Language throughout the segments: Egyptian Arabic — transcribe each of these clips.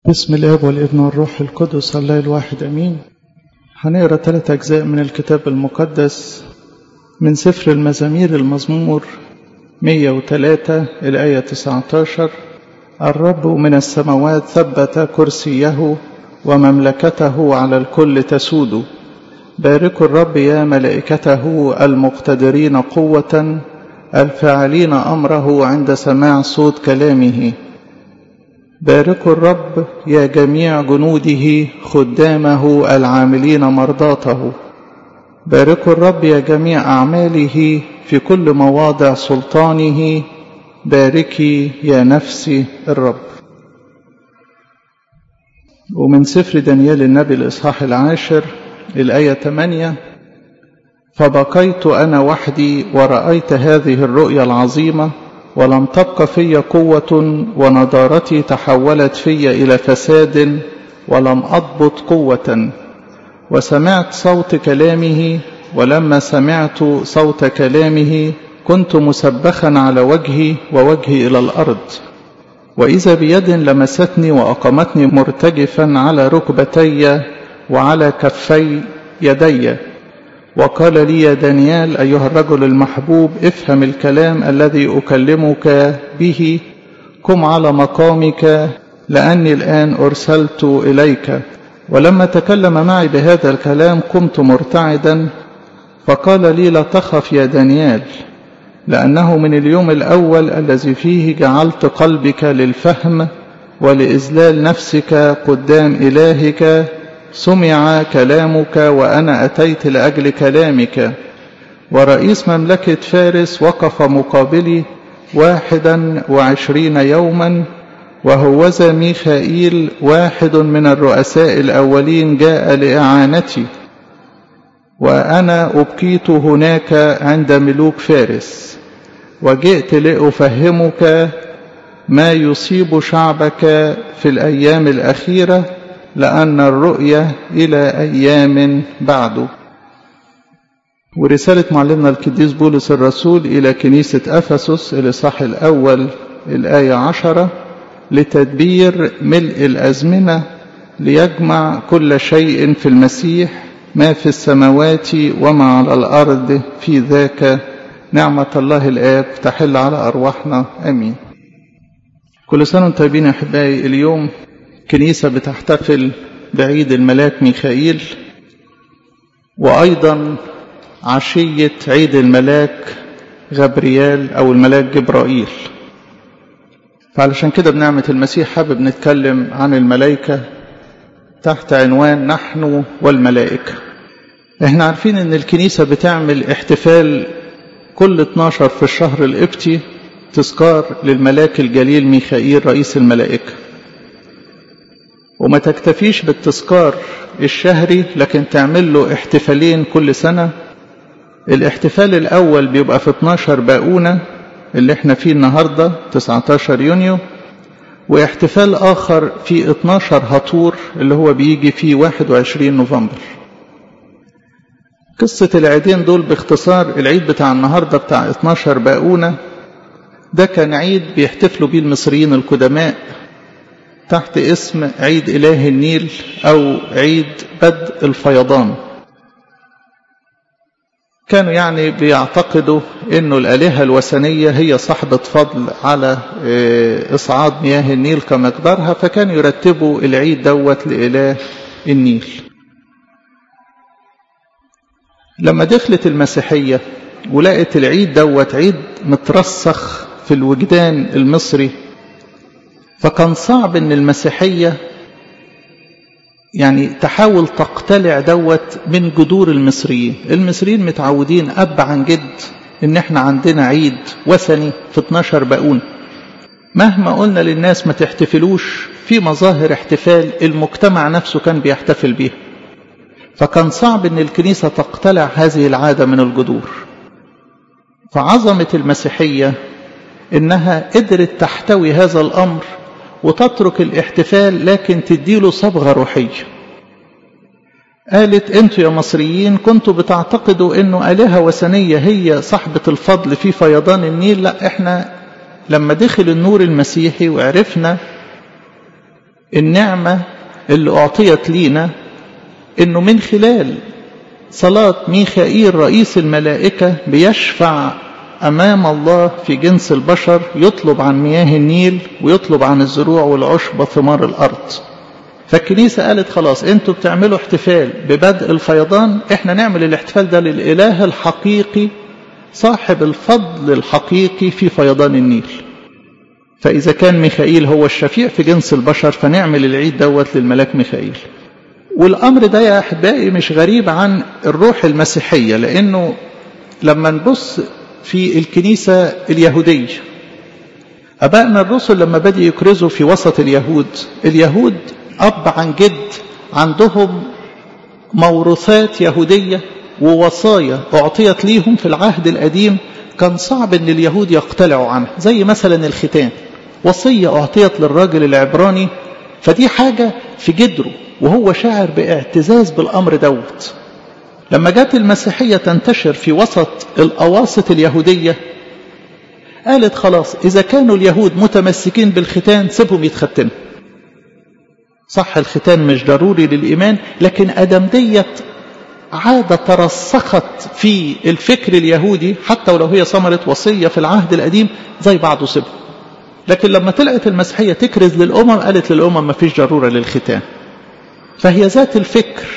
بسم الاب والابن والروح القدس الله الواحد امين هنقرا ثلاث اجزاء من الكتاب المقدس من سفر المزامير المزمور 103 الايه 19 الرب من السماوات ثبت كرسيه ومملكته على الكل تسود باركوا الرب يا ملائكته المقتدرين قوه الفاعلين امره عند سماع صوت كلامه باركوا الرب يا جميع جنوده خدامه العاملين مرضاته باركوا الرب يا جميع أعماله في كل مواضع سلطانه باركي يا نفسي الرب ومن سفر دانيال النبي الإصحاح العاشر الآية 8 فبقيت أنا وحدي ورأيت هذه الرؤيا العظيمة ولم تبق في قوة ونضارتي تحولت في إلى فساد ولم أضبط قوة وسمعت صوت كلامه ولما سمعت صوت كلامه كنت مسبخا على وجهي ووجهي إلى الأرض وإذا بيد لمستني وأقامتني مرتجفا على ركبتي وعلى كفي يدي وقال لي يا دانيال أيها الرجل المحبوب افهم الكلام الذي أكلمك به قم على مقامك لأني الآن أرسلت إليك ولما تكلم معي بهذا الكلام قمت مرتعدا فقال لي لا تخف يا دانيال لأنه من اليوم الأول الذي فيه جعلت قلبك للفهم ولإذلال نفسك قدام إلهك سمع كلامك وأنا أتيت لأجل كلامك ورئيس مملكة فارس وقف مقابلي واحدا وعشرين يوما وهوذا ميخائيل واحد من الرؤساء الأولين جاء لإعانتي وأنا أبقيت هناك عند ملوك فارس وجئت لأفهمك ما يصيب شعبك في الأيام الأخيرة لأن الرؤية إلى أيام بعد ورسالة معلمنا القديس بولس الرسول إلى كنيسة أفسس الإصحاح الأول الآية عشرة لتدبير ملء الأزمنة ليجمع كل شيء في المسيح ما في السماوات وما على الأرض في ذاك نعمة الله الآب تحل على أرواحنا أمين كل سنة وانتم طيبين يا أحبائي اليوم كنيسة بتحتفل بعيد الملاك ميخائيل وأيضا عشية عيد الملاك غبريال أو الملاك جبرائيل فعلشان كده بنعمة المسيح حابب نتكلم عن الملائكة تحت عنوان نحن والملائكة احنا عارفين ان الكنيسة بتعمل احتفال كل 12 في الشهر القبطي تذكار للملاك الجليل ميخائيل رئيس الملائكه وما تكتفيش بالتذكار الشهري لكن تعمل له احتفالين كل سنة الاحتفال الأول بيبقى في 12 باقونة اللي احنا فيه النهاردة 19 يونيو واحتفال آخر في 12 هطور اللي هو بيجي في 21 نوفمبر قصة العيدين دول باختصار العيد بتاع النهاردة بتاع 12 باقونة ده كان عيد بيحتفلوا بيه المصريين القدماء تحت اسم عيد إله النيل أو عيد بدء الفيضان كانوا يعني بيعتقدوا أنه الآلهة الوثنية هي صاحبة فضل على إصعاد مياه النيل كمقدارها فكانوا يرتبوا العيد دوت لإله النيل لما دخلت المسيحية ولقت العيد دوت عيد مترسخ في الوجدان المصري فكان صعب ان المسيحية يعني تحاول تقتلع دوت من جذور المصريين المصريين متعودين أب عن جد ان احنا عندنا عيد وثني في 12 باقون مهما قلنا للناس ما تحتفلوش في مظاهر احتفال المجتمع نفسه كان بيحتفل بيها فكان صعب ان الكنيسة تقتلع هذه العادة من الجذور فعظمة المسيحية انها قدرت تحتوي هذا الامر وتترك الاحتفال لكن تديله صبغة روحية قالت انتوا يا مصريين كنتوا بتعتقدوا انه آلهة وثنية هي صاحبة الفضل في فيضان النيل لا احنا لما دخل النور المسيحي وعرفنا النعمة اللي أعطيت لينا إنه من خلال صلاة ميخائيل رئيس الملائكة بيشفع أمام الله في جنس البشر يطلب عن مياه النيل ويطلب عن الزروع والعشب وثمار الأرض فالكنيسة قالت خلاص انتوا بتعملوا احتفال ببدء الفيضان احنا نعمل الاحتفال ده للإله الحقيقي صاحب الفضل الحقيقي في فيضان النيل فإذا كان ميخائيل هو الشفيع في جنس البشر فنعمل العيد دوت للملاك ميخائيل والأمر ده يا أحبائي مش غريب عن الروح المسيحية لأنه لما نبص في الكنيسة اليهودية أبائنا الرسل لما بدأوا يكرزوا في وسط اليهود اليهود أب عن جد عندهم موروثات يهودية ووصايا أعطيت ليهم في العهد القديم كان صعب أن اليهود يقتلعوا عنها زي مثلا الختان وصية أعطيت للراجل العبراني فدي حاجة في جدره وهو شاعر باعتزاز بالأمر دوت لما جت المسيحية تنتشر في وسط الأواسط اليهودية قالت خلاص إذا كانوا اليهود متمسكين بالختان سيبهم يتختنوا صح الختان مش ضروري للإيمان لكن أدم ديت عادة ترسخت في الفكر اليهودي حتى ولو هي ثمرة وصية في العهد القديم زي بعضه سبه لكن لما طلعت المسيحية تكرز للأمم قالت للأمم ما فيش ضرورة للختان فهي ذات الفكر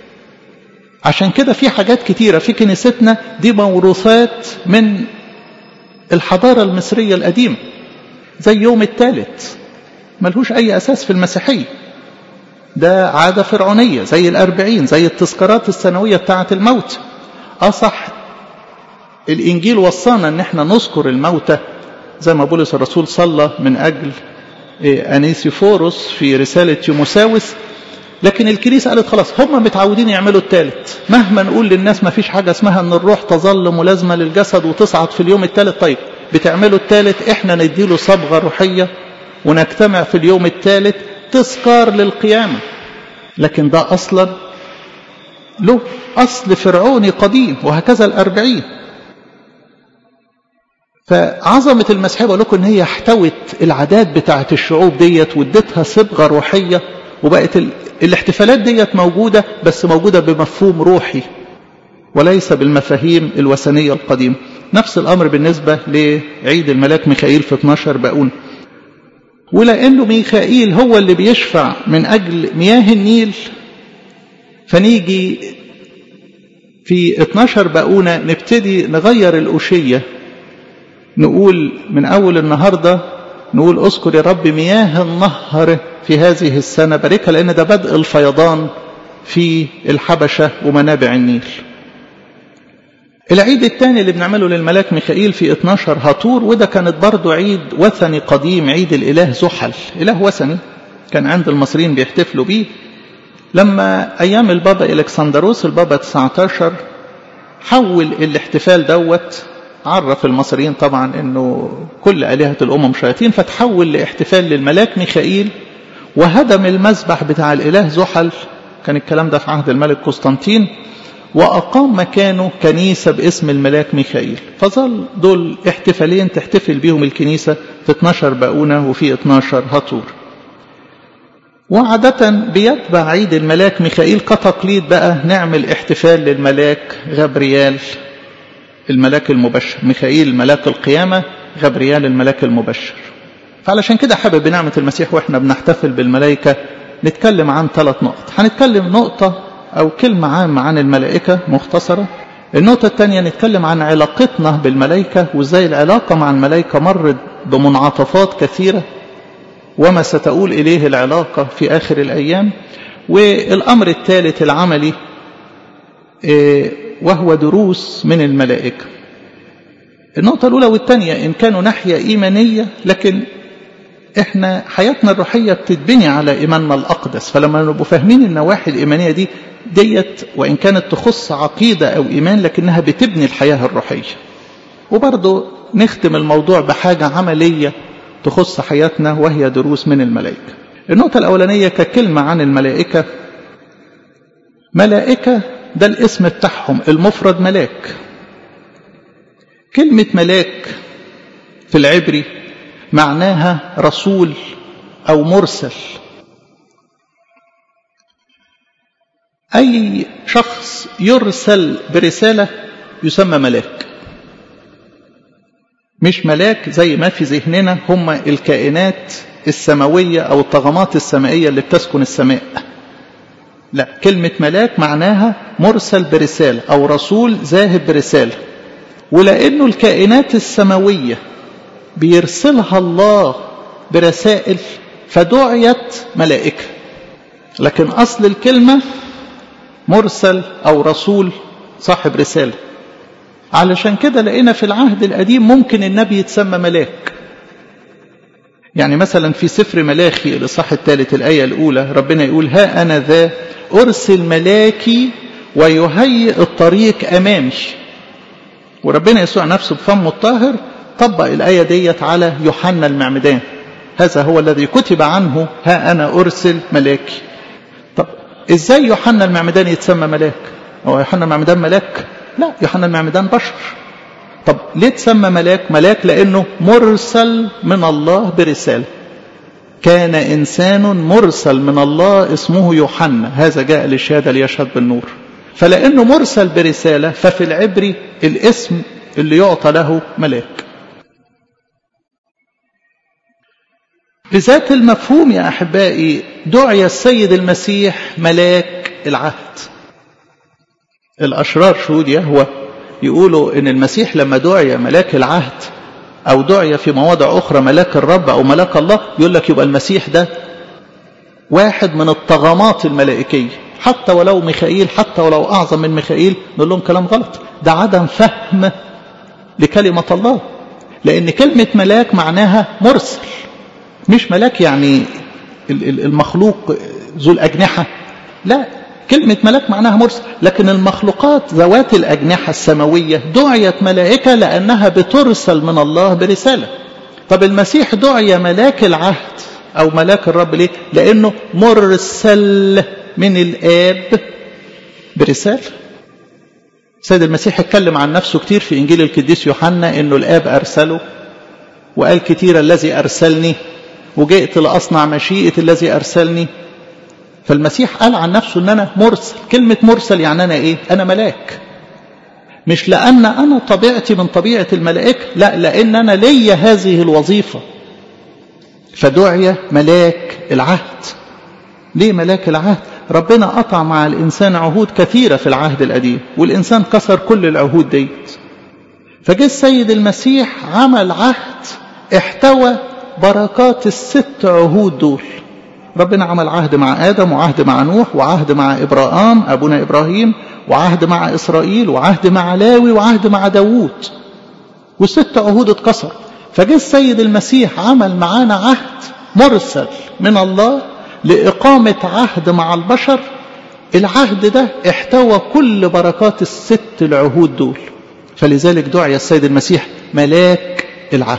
عشان كده في حاجات كتيرة في كنيستنا دي موروثات من الحضارة المصرية القديمة زي يوم الثالث ملهوش أي أساس في المسيحية ده عادة فرعونية زي الأربعين زي التذكارات السنوية بتاعة الموت أصح الإنجيل وصانا أن احنا نذكر الموتى زي ما بولس الرسول صلى من أجل أنيسيفوروس في رسالة تيموساوس لكن الكنيسة قالت خلاص هم متعودين يعملوا الثالث مهما نقول للناس ما فيش حاجة اسمها أن الروح تظل ملازمة للجسد وتصعد في اليوم الثالث طيب بتعملوا الثالث احنا نديله صبغة روحية ونجتمع في اليوم الثالث تذكار للقيامة لكن ده أصلا له أصل فرعوني قديم وهكذا الأربعين فعظمة المسيحية بقول لكم إن هي احتوت العادات بتاعة الشعوب ديت وادتها صبغة روحية وبقت ال... الاحتفالات ديت موجودة بس موجودة بمفهوم روحي وليس بالمفاهيم الوثنية القديمة نفس الأمر بالنسبة لعيد الملاك ميخائيل في 12 باقون ولأنه ميخائيل هو اللي بيشفع من أجل مياه النيل فنيجي في 12 بقونة نبتدي نغير الأشية نقول من أول النهاردة نقول أذكر يا رب مياه النهر في هذه السنة باركها لأن ده بدء الفيضان في الحبشة ومنابع النيل العيد الثاني اللي بنعمله للملاك ميخائيل في 12 هطور وده كانت برضه عيد وثني قديم عيد الإله زحل إله وثني كان عند المصريين بيحتفلوا بيه لما أيام البابا إلكسندروس البابا 19 حول الاحتفال دوت عرف المصريين طبعا انه كل آلهة الأمم شياطين فتحول لاحتفال للملاك ميخائيل وهدم المذبح بتاع الإله زحل كان الكلام ده في عهد الملك قسطنطين وأقام مكانه كنيسة باسم الملاك ميخائيل فظل دول احتفالين تحتفل بيهم الكنيسة في 12 باقونة وفي 12 هطور وعادة بيتبع عيد الملاك ميخائيل كتقليد بقى نعمل احتفال للملاك غبريال الملاك المبشر ميخائيل ملاك القيامة غبريال الملاك المبشر فعلشان كده حابب بنعمة المسيح واحنا بنحتفل بالملائكة نتكلم عن ثلاث نقط هنتكلم نقطة أو كلمة عامة عن الملائكة مختصرة النقطة الثانية نتكلم عن علاقتنا بالملائكة وازاي العلاقة مع الملائكة مرت بمنعطفات كثيرة وما ستؤول إليه العلاقة في آخر الأيام والأمر الثالث العملي وهو دروس من الملائكة النقطة الأولى والثانية إن كانوا ناحية إيمانية لكن إحنا حياتنا الروحية بتتبني على إيماننا الأقدس فلما نبقى فاهمين النواحي الإيمانية دي ديت وإن كانت تخص عقيدة أو إيمان لكنها بتبني الحياة الروحية وبرضه نختم الموضوع بحاجة عملية تخص حياتنا وهي دروس من الملائكة النقطة الأولانية ككلمة عن الملائكة ملائكة ده الاسم بتاعهم المفرد ملاك كلمة ملاك في العبري معناها رسول أو مرسل أي شخص يرسل برسالة يسمى ملاك مش ملاك زي ما في ذهننا هم الكائنات السماوية أو الطغمات السمائية اللي بتسكن السماء لا كلمة ملاك معناها مرسل برسالة أو رسول ذاهب برسالة ولأنه الكائنات السماوية بيرسلها الله برسائل فدعيت ملائكة لكن أصل الكلمة مرسل أو رسول صاحب رسالة علشان كده لقينا في العهد القديم ممكن النبي يتسمى ملاك يعني مثلا في سفر ملاخي الإصحاح الثالث الآية الأولى ربنا يقول ها أنا ذا أرسل ملاكي ويهيئ الطريق أمامي وربنا يسوع نفسه بفمه الطاهر طبق الآية ديت على يوحنا المعمدان هذا هو الذي كتب عنه ها أنا أرسل ملاكي طب إزاي يوحنا المعمدان يتسمى ملاك هو يوحنا المعمدان ملاك لا يوحنا المعمدان بشر طب ليه تسمى ملاك ملاك لأنه مرسل من الله برسالة كان إنسان مرسل من الله اسمه يوحنا هذا جاء للشهادة ليشهد بالنور فلأنه مرسل برسالة ففي العبري الاسم اللي يعطى له ملاك بذات المفهوم يا أحبائي دعي السيد المسيح ملاك العهد الأشرار شهود يهوى يقولوا إن المسيح لما دعي ملاك العهد أو دعي في مواضع أخرى ملاك الرب أو ملاك الله يقول لك يبقى المسيح ده واحد من الطغمات الملائكية حتى ولو ميخائيل حتى ولو أعظم من ميخائيل نقول لهم كلام غلط ده عدم فهم لكلمة الله لأن كلمة ملاك معناها مرسل مش ملاك يعني المخلوق ذو الأجنحة لا كلمة ملاك معناها مرسل لكن المخلوقات ذوات الأجنحة السماوية دعيت ملائكة لأنها بترسل من الله برسالة طب المسيح دعي ملاك العهد أو ملاك الرب ليه لأنه مرسل من الآب برسالة السيد المسيح اتكلم عن نفسه كتير في إنجيل القديس يوحنا إنه الآب أرسله وقال كتير الذي أرسلني وجئت لأصنع مشيئة الذي أرسلني فالمسيح قال عن نفسه ان انا مرسل كلمة مرسل يعني انا ايه انا ملاك مش لان انا طبيعتي من طبيعة الملائكة لا لان انا ليا هذه الوظيفة فدعي ملاك العهد ليه ملاك العهد ربنا قطع مع الانسان عهود كثيرة في العهد القديم والانسان كسر كل العهود ديت فجه السيد المسيح عمل عهد احتوى بركات الست عهود دول ربنا عمل عهد مع آدم وعهد مع نوح وعهد مع إبراهام أبونا إبراهيم وعهد مع إسرائيل وعهد مع لاوي وعهد مع داوود والست عهود اتكسر فجاء السيد المسيح عمل معانا عهد مرسل من الله لإقامة عهد مع البشر العهد ده احتوى كل بركات الست العهود دول فلذلك دعي السيد المسيح ملاك العهد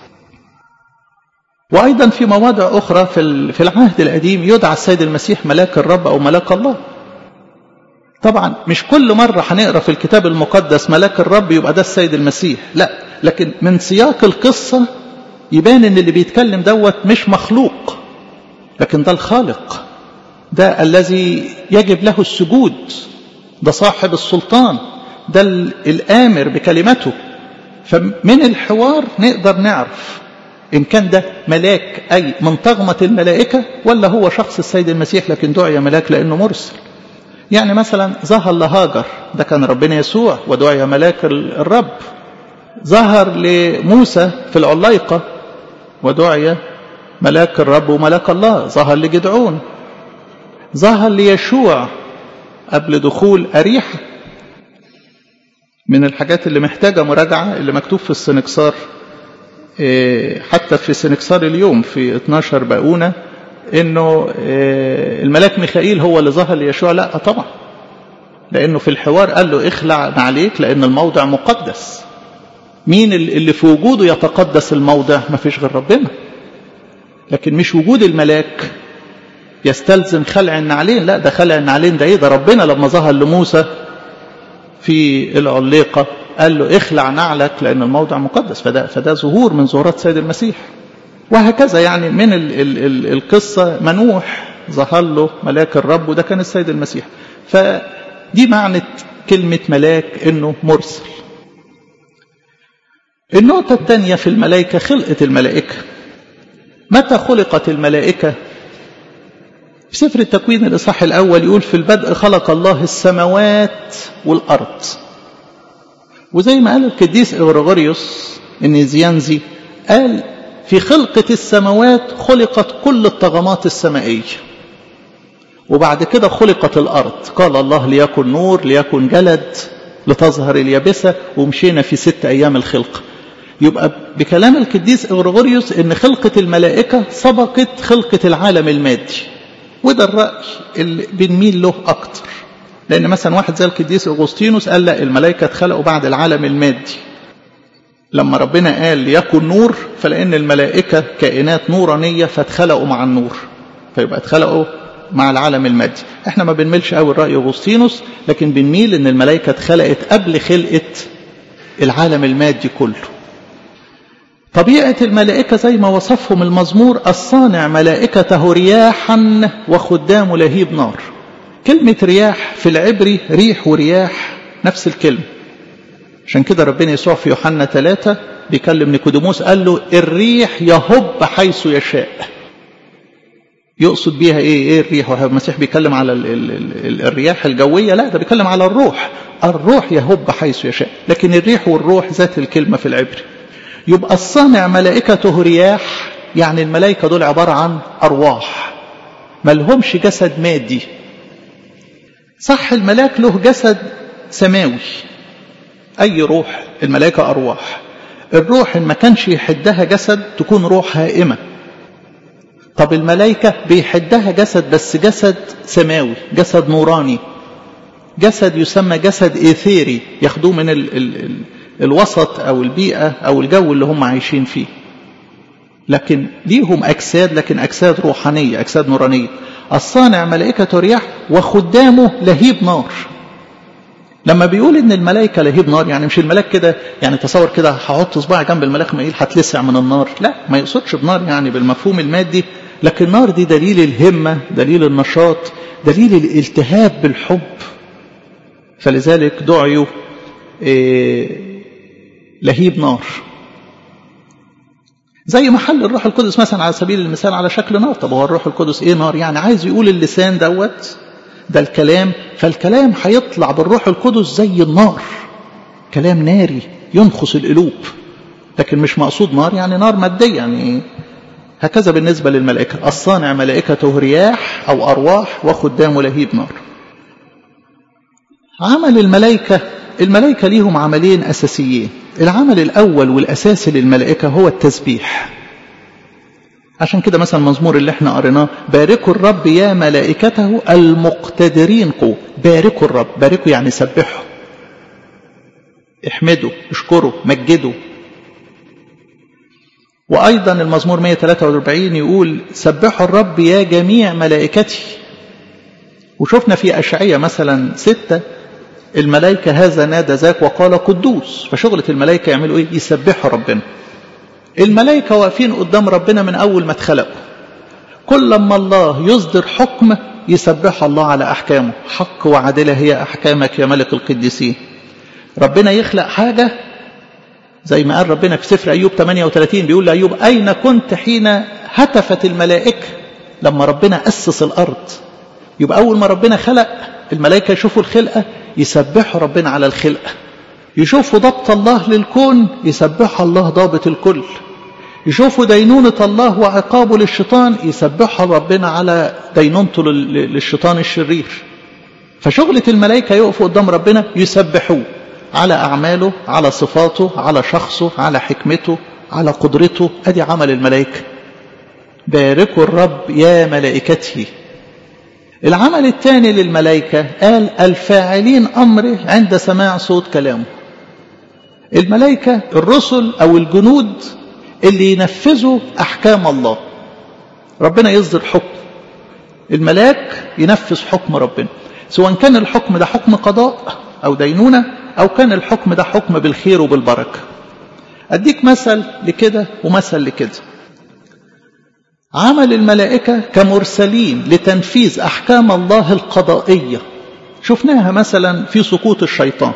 وأيضا في مواضع أخرى في العهد القديم يدعى السيد المسيح ملاك الرب أو ملاك الله طبعا مش كل مرة هنقرأ في الكتاب المقدس ملاك الرب يبقى ده السيد المسيح لا لكن من سياق القصة يبان ان اللي بيتكلم دوت مش مخلوق لكن ده الخالق ده الذي يجب له السجود ده صاحب السلطان ده الآمر بكلمته فمن الحوار نقدر نعرف إن كان ده ملاك أي من طغمة الملائكة ولا هو شخص السيد المسيح لكن دعي ملاك لأنه مرسل يعني مثلا ظهر لهاجر ده كان ربنا يسوع ودعي ملاك الرب ظهر لموسى في العليقة ودعي ملاك الرب وملاك الله ظهر لجدعون ظهر ليشوع قبل دخول أريحة من الحاجات اللي محتاجة مراجعة اللي مكتوب في السنكسار حتى في سنكسار اليوم في 12 باقونة انه الملاك ميخائيل هو اللي ظهر ليشوع لا طبعا لانه في الحوار قال له اخلع عليك لان الموضع مقدس مين اللي في وجوده يتقدس الموضع ما فيش غير ربنا لكن مش وجود الملاك يستلزم خلع النعلين لا ده خلع النعلين ده ايه ده ربنا لما ظهر لموسى في العليقة قال له اخلع نعلك لأن الموضع مقدس فده, فده ظهور من ظهورات سيد المسيح وهكذا يعني من ال ال ال القصة منوح ظهر له ملاك الرب وده كان السيد المسيح فدي معنى كلمة ملاك انه مرسل النقطة الثانية في الملائكة خلقة الملائكة متى خلقت الملائكة في سفر التكوين الإصحاح الأول يقول في البدء خلق الله السماوات والأرض وزي ما قال القديس إغريغوريوس النيزيانزي قال في خلقة السماوات خلقت كل الطغمات السمائية وبعد كده خلقت الأرض قال الله ليكن نور ليكن جلد لتظهر اليابسة ومشينا في ست أيام الخلق يبقى بكلام القديس إغريغوريوس إن خلقة الملائكة سبقت خلقة العالم المادي وده الرأي اللي بنميل له أكتر لأن مثلا واحد زي القديس أغسطينوس قال لا الملائكة اتخلقوا بعد العالم المادي لما ربنا قال ليكن نور فلأن الملائكة كائنات نورانية فاتخلقوا مع النور فيبقى اتخلقوا مع العالم المادي احنا ما بنميلش قوي الرأي أغسطينوس لكن بنميل ان الملائكة اتخلقت قبل خلقة العالم المادي كله طبيعة الملائكة زي ما وصفهم المزمور الصانع ملائكته رياحا وخدام لهيب نار كلمة رياح في العبري ريح ورياح نفس الكلمة عشان كده ربنا يسوع في يوحنا ثلاثة بيكلم نيكوديموس قال له الريح يهب حيث يشاء يقصد بيها ايه ايه الريح المسيح بيتكلم على ال ال ال الرياح الجوية لا ده بيتكلم على الروح الروح يهب حيث يشاء لكن الريح والروح ذات الكلمة في العبري يبقى الصانع ملائكته رياح يعني الملائكة دول عبارة عن أرواح ما لهمش جسد مادي صح الملاك له جسد سماوي أي روح الملائكة أرواح الروح إن ما كانش يحدها جسد تكون روح هائمة طب الملائكة بيحدها جسد بس جسد سماوي جسد نوراني جسد يسمى جسد إيثيري ياخدوه من ال ال ال الوسط أو البيئة أو الجو اللي هم عايشين فيه لكن ليهم أجساد لكن أجساد روحانية أجساد نورانية الصانع ملائكة رياح وخدامه لهيب نار لما بيقول ان الملائكة لهيب نار يعني مش الملاك كده يعني تصور كده هحط صباعي جنب الملاك مايل هتلسع من النار لا ما يقصدش بنار يعني بالمفهوم المادي لكن النار دي دليل الهمة دليل النشاط دليل الالتهاب بالحب فلذلك دعيوا إيه لهيب نار زي محل الروح القدس مثلا على سبيل المثال على شكل نار طب هو الروح القدس ايه نار يعني عايز يقول اللسان دوت ده الكلام فالكلام هيطلع بالروح القدس زي النار كلام ناري ينخص القلوب لكن مش مقصود نار يعني نار مادية يعني هكذا بالنسبة للملائكة الصانع ملائكته رياح أو أرواح وخدام لهيب نار عمل الملائكة الملائكة ليهم عملين أساسيين العمل الأول والأساسي للملائكة هو التسبيح عشان كده مثلا المزمور اللي احنا قريناه باركوا الرب يا ملائكته المقتدرين قوة باركوا الرب باركوا يعني سبحوا احمدوا اشكروا مجدوا وأيضا المزمور 143 يقول سبحوا الرب يا جميع ملائكته وشفنا في أشعية مثلا ستة الملائكة هذا نادى ذاك وقال قدوس فشغلة الملائكة يعملوا ايه يسبحوا ربنا الملائكة واقفين قدام ربنا من أول ما اتخلقوا كل ما الله يصدر حكم يسبح الله على أحكامه حق وعدلة هي أحكامك يا ملك القديسين ربنا يخلق حاجة زي ما قال ربنا في سفر أيوب 38 بيقول لأيوب أين كنت حين هتفت الملائكة لما ربنا أسس الأرض يبقى أول ما ربنا خلق الملائكة يشوفوا الخلقة يسبحوا ربنا على الخلقة يشوفوا ضبط الله للكون يسبحوا الله ضابط الكل يشوفوا دينونة الله وعقابه للشيطان يسبحوا ربنا على دينونته للشيطان الشرير فشغلة الملائكة يقفوا قدام ربنا يسبحوه على أعماله على صفاته على شخصه على حكمته على قدرته أدي عمل الملائكة باركوا الرب يا ملائكته العمل الثاني للملائكة قال الفاعلين أمره عند سماع صوت كلامه الملائكة الرسل أو الجنود اللي ينفذوا أحكام الله ربنا يصدر حكم الملاك ينفذ حكم ربنا سواء كان الحكم ده حكم قضاء أو دينونة أو كان الحكم ده حكم بالخير وبالبركة أديك مثل لكده ومثل لكده عمل الملائكة كمرسلين لتنفيذ أحكام الله القضائية شفناها مثلا في سقوط الشيطان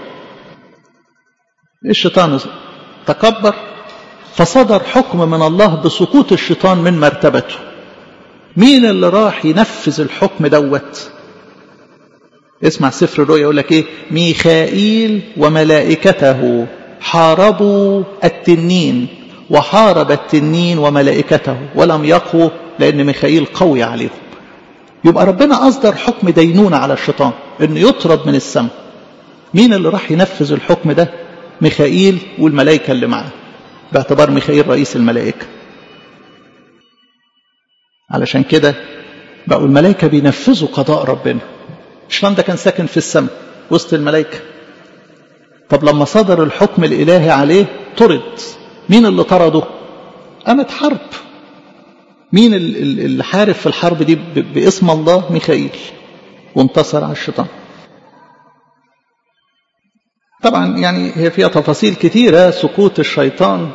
الشيطان تكبر فصدر حكم من الله بسقوط الشيطان من مرتبته مين اللي راح ينفذ الحكم دوت اسمع سفر الرؤيا يقول لك ايه ميخائيل وملائكته حاربوا التنين وحارب التنين وملائكته ولم يقووا لان ميخائيل قوي عليهم يبقى ربنا اصدر حكم دينونه على الشيطان انه يطرد من السماء مين اللي راح ينفذ الحكم ده ميخائيل والملائكه اللي معاه باعتبار ميخائيل رئيس الملائكه علشان كده بقوا الملائكه بينفذوا قضاء ربنا الشيطان ده كان ساكن في السماء وسط الملائكه طب لما صدر الحكم الالهي عليه طرد مين اللي طرده قامت حرب مين اللي حارب في الحرب دي باسم الله ميخائيل وانتصر على الشيطان طبعا يعني هي فيها تفاصيل كتيرة سقوط الشيطان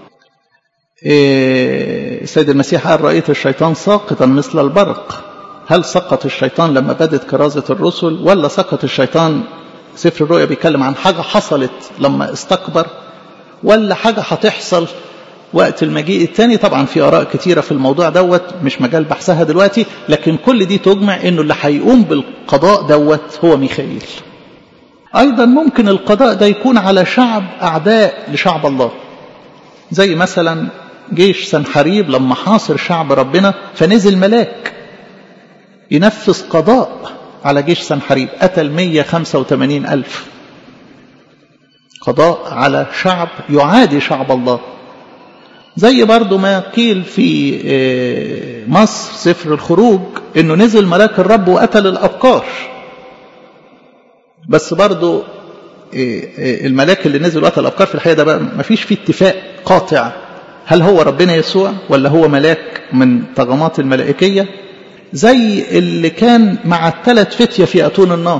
السيد المسيح قال رأيت الشيطان ساقطا مثل البرق هل سقط الشيطان لما بدت كرازة الرسل ولا سقط الشيطان سفر الرؤيا بيتكلم عن حاجة حصلت لما استكبر ولا حاجة هتحصل وقت المجيء الثاني طبعا في آراء كتيرة في الموضوع دوت مش مجال بحثها دلوقتي لكن كل دي تجمع انه اللي هيقوم بالقضاء دوت هو ميخائيل ايضا ممكن القضاء ده يكون على شعب اعداء لشعب الله زي مثلا جيش سنحريب لما حاصر شعب ربنا فنزل ملاك ينفذ قضاء على جيش سنحريب قتل 185 ألف قضاء على شعب يعادي شعب الله زي برضو ما قيل في مصر سفر الخروج انه نزل ملاك الرب وقتل الابكار بس برضو الملاك اللي نزل وقتل الابكار في الحقيقه ده بقى ما فيش فيه اتفاق قاطع هل هو ربنا يسوع ولا هو ملاك من طغمات الملائكيه زي اللي كان مع الثلاث فتيه في اتون النار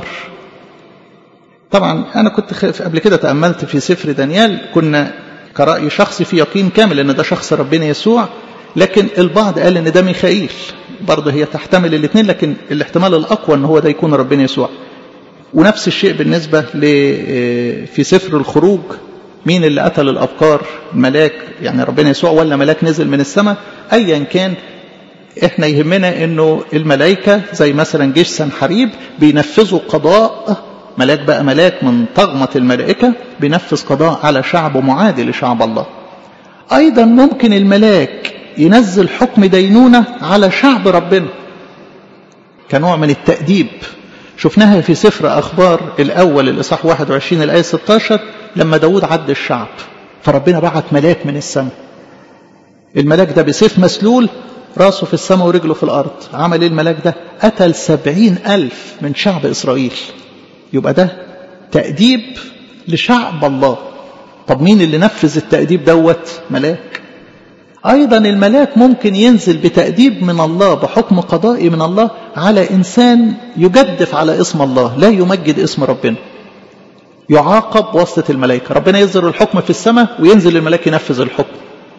طبعا انا كنت قبل كده تاملت في سفر دانيال كنا كرأي شخصي في يقين كامل ان ده شخص ربنا يسوع لكن البعض قال ان ده ميخائيل برضه هي تحتمل الاثنين لكن الاحتمال الاقوى ان هو ده يكون ربنا يسوع ونفس الشيء بالنسبة في سفر الخروج مين اللي قتل الأبكار ملاك يعني ربنا يسوع ولا ملاك نزل من السماء أيا كان احنا يهمنا انه الملائكة زي مثلا جيش سنحريب بينفذوا قضاء ملاك بقى ملاك من طغمة الملائكة بينفذ قضاء على شعب معادي لشعب الله أيضا ممكن الملاك ينزل حكم دينونة على شعب ربنا كنوع من التأديب شفناها في سفر أخبار الأول الإصحاح 21 الآية 16 لما داود عد الشعب فربنا بعت ملاك من السماء الملاك ده بسيف مسلول راسه في السماء ورجله في الأرض عمل ايه الملاك ده قتل سبعين ألف من شعب إسرائيل يبقى ده تأديب لشعب الله طب مين اللي نفذ التأديب دوت ملاك أيضا الملاك ممكن ينزل بتأديب من الله بحكم قضائي من الله على إنسان يجدف على اسم الله لا يمجد اسم ربنا يعاقب وسط الملائكة ربنا يصدر الحكم في السماء وينزل الملاك ينفذ الحكم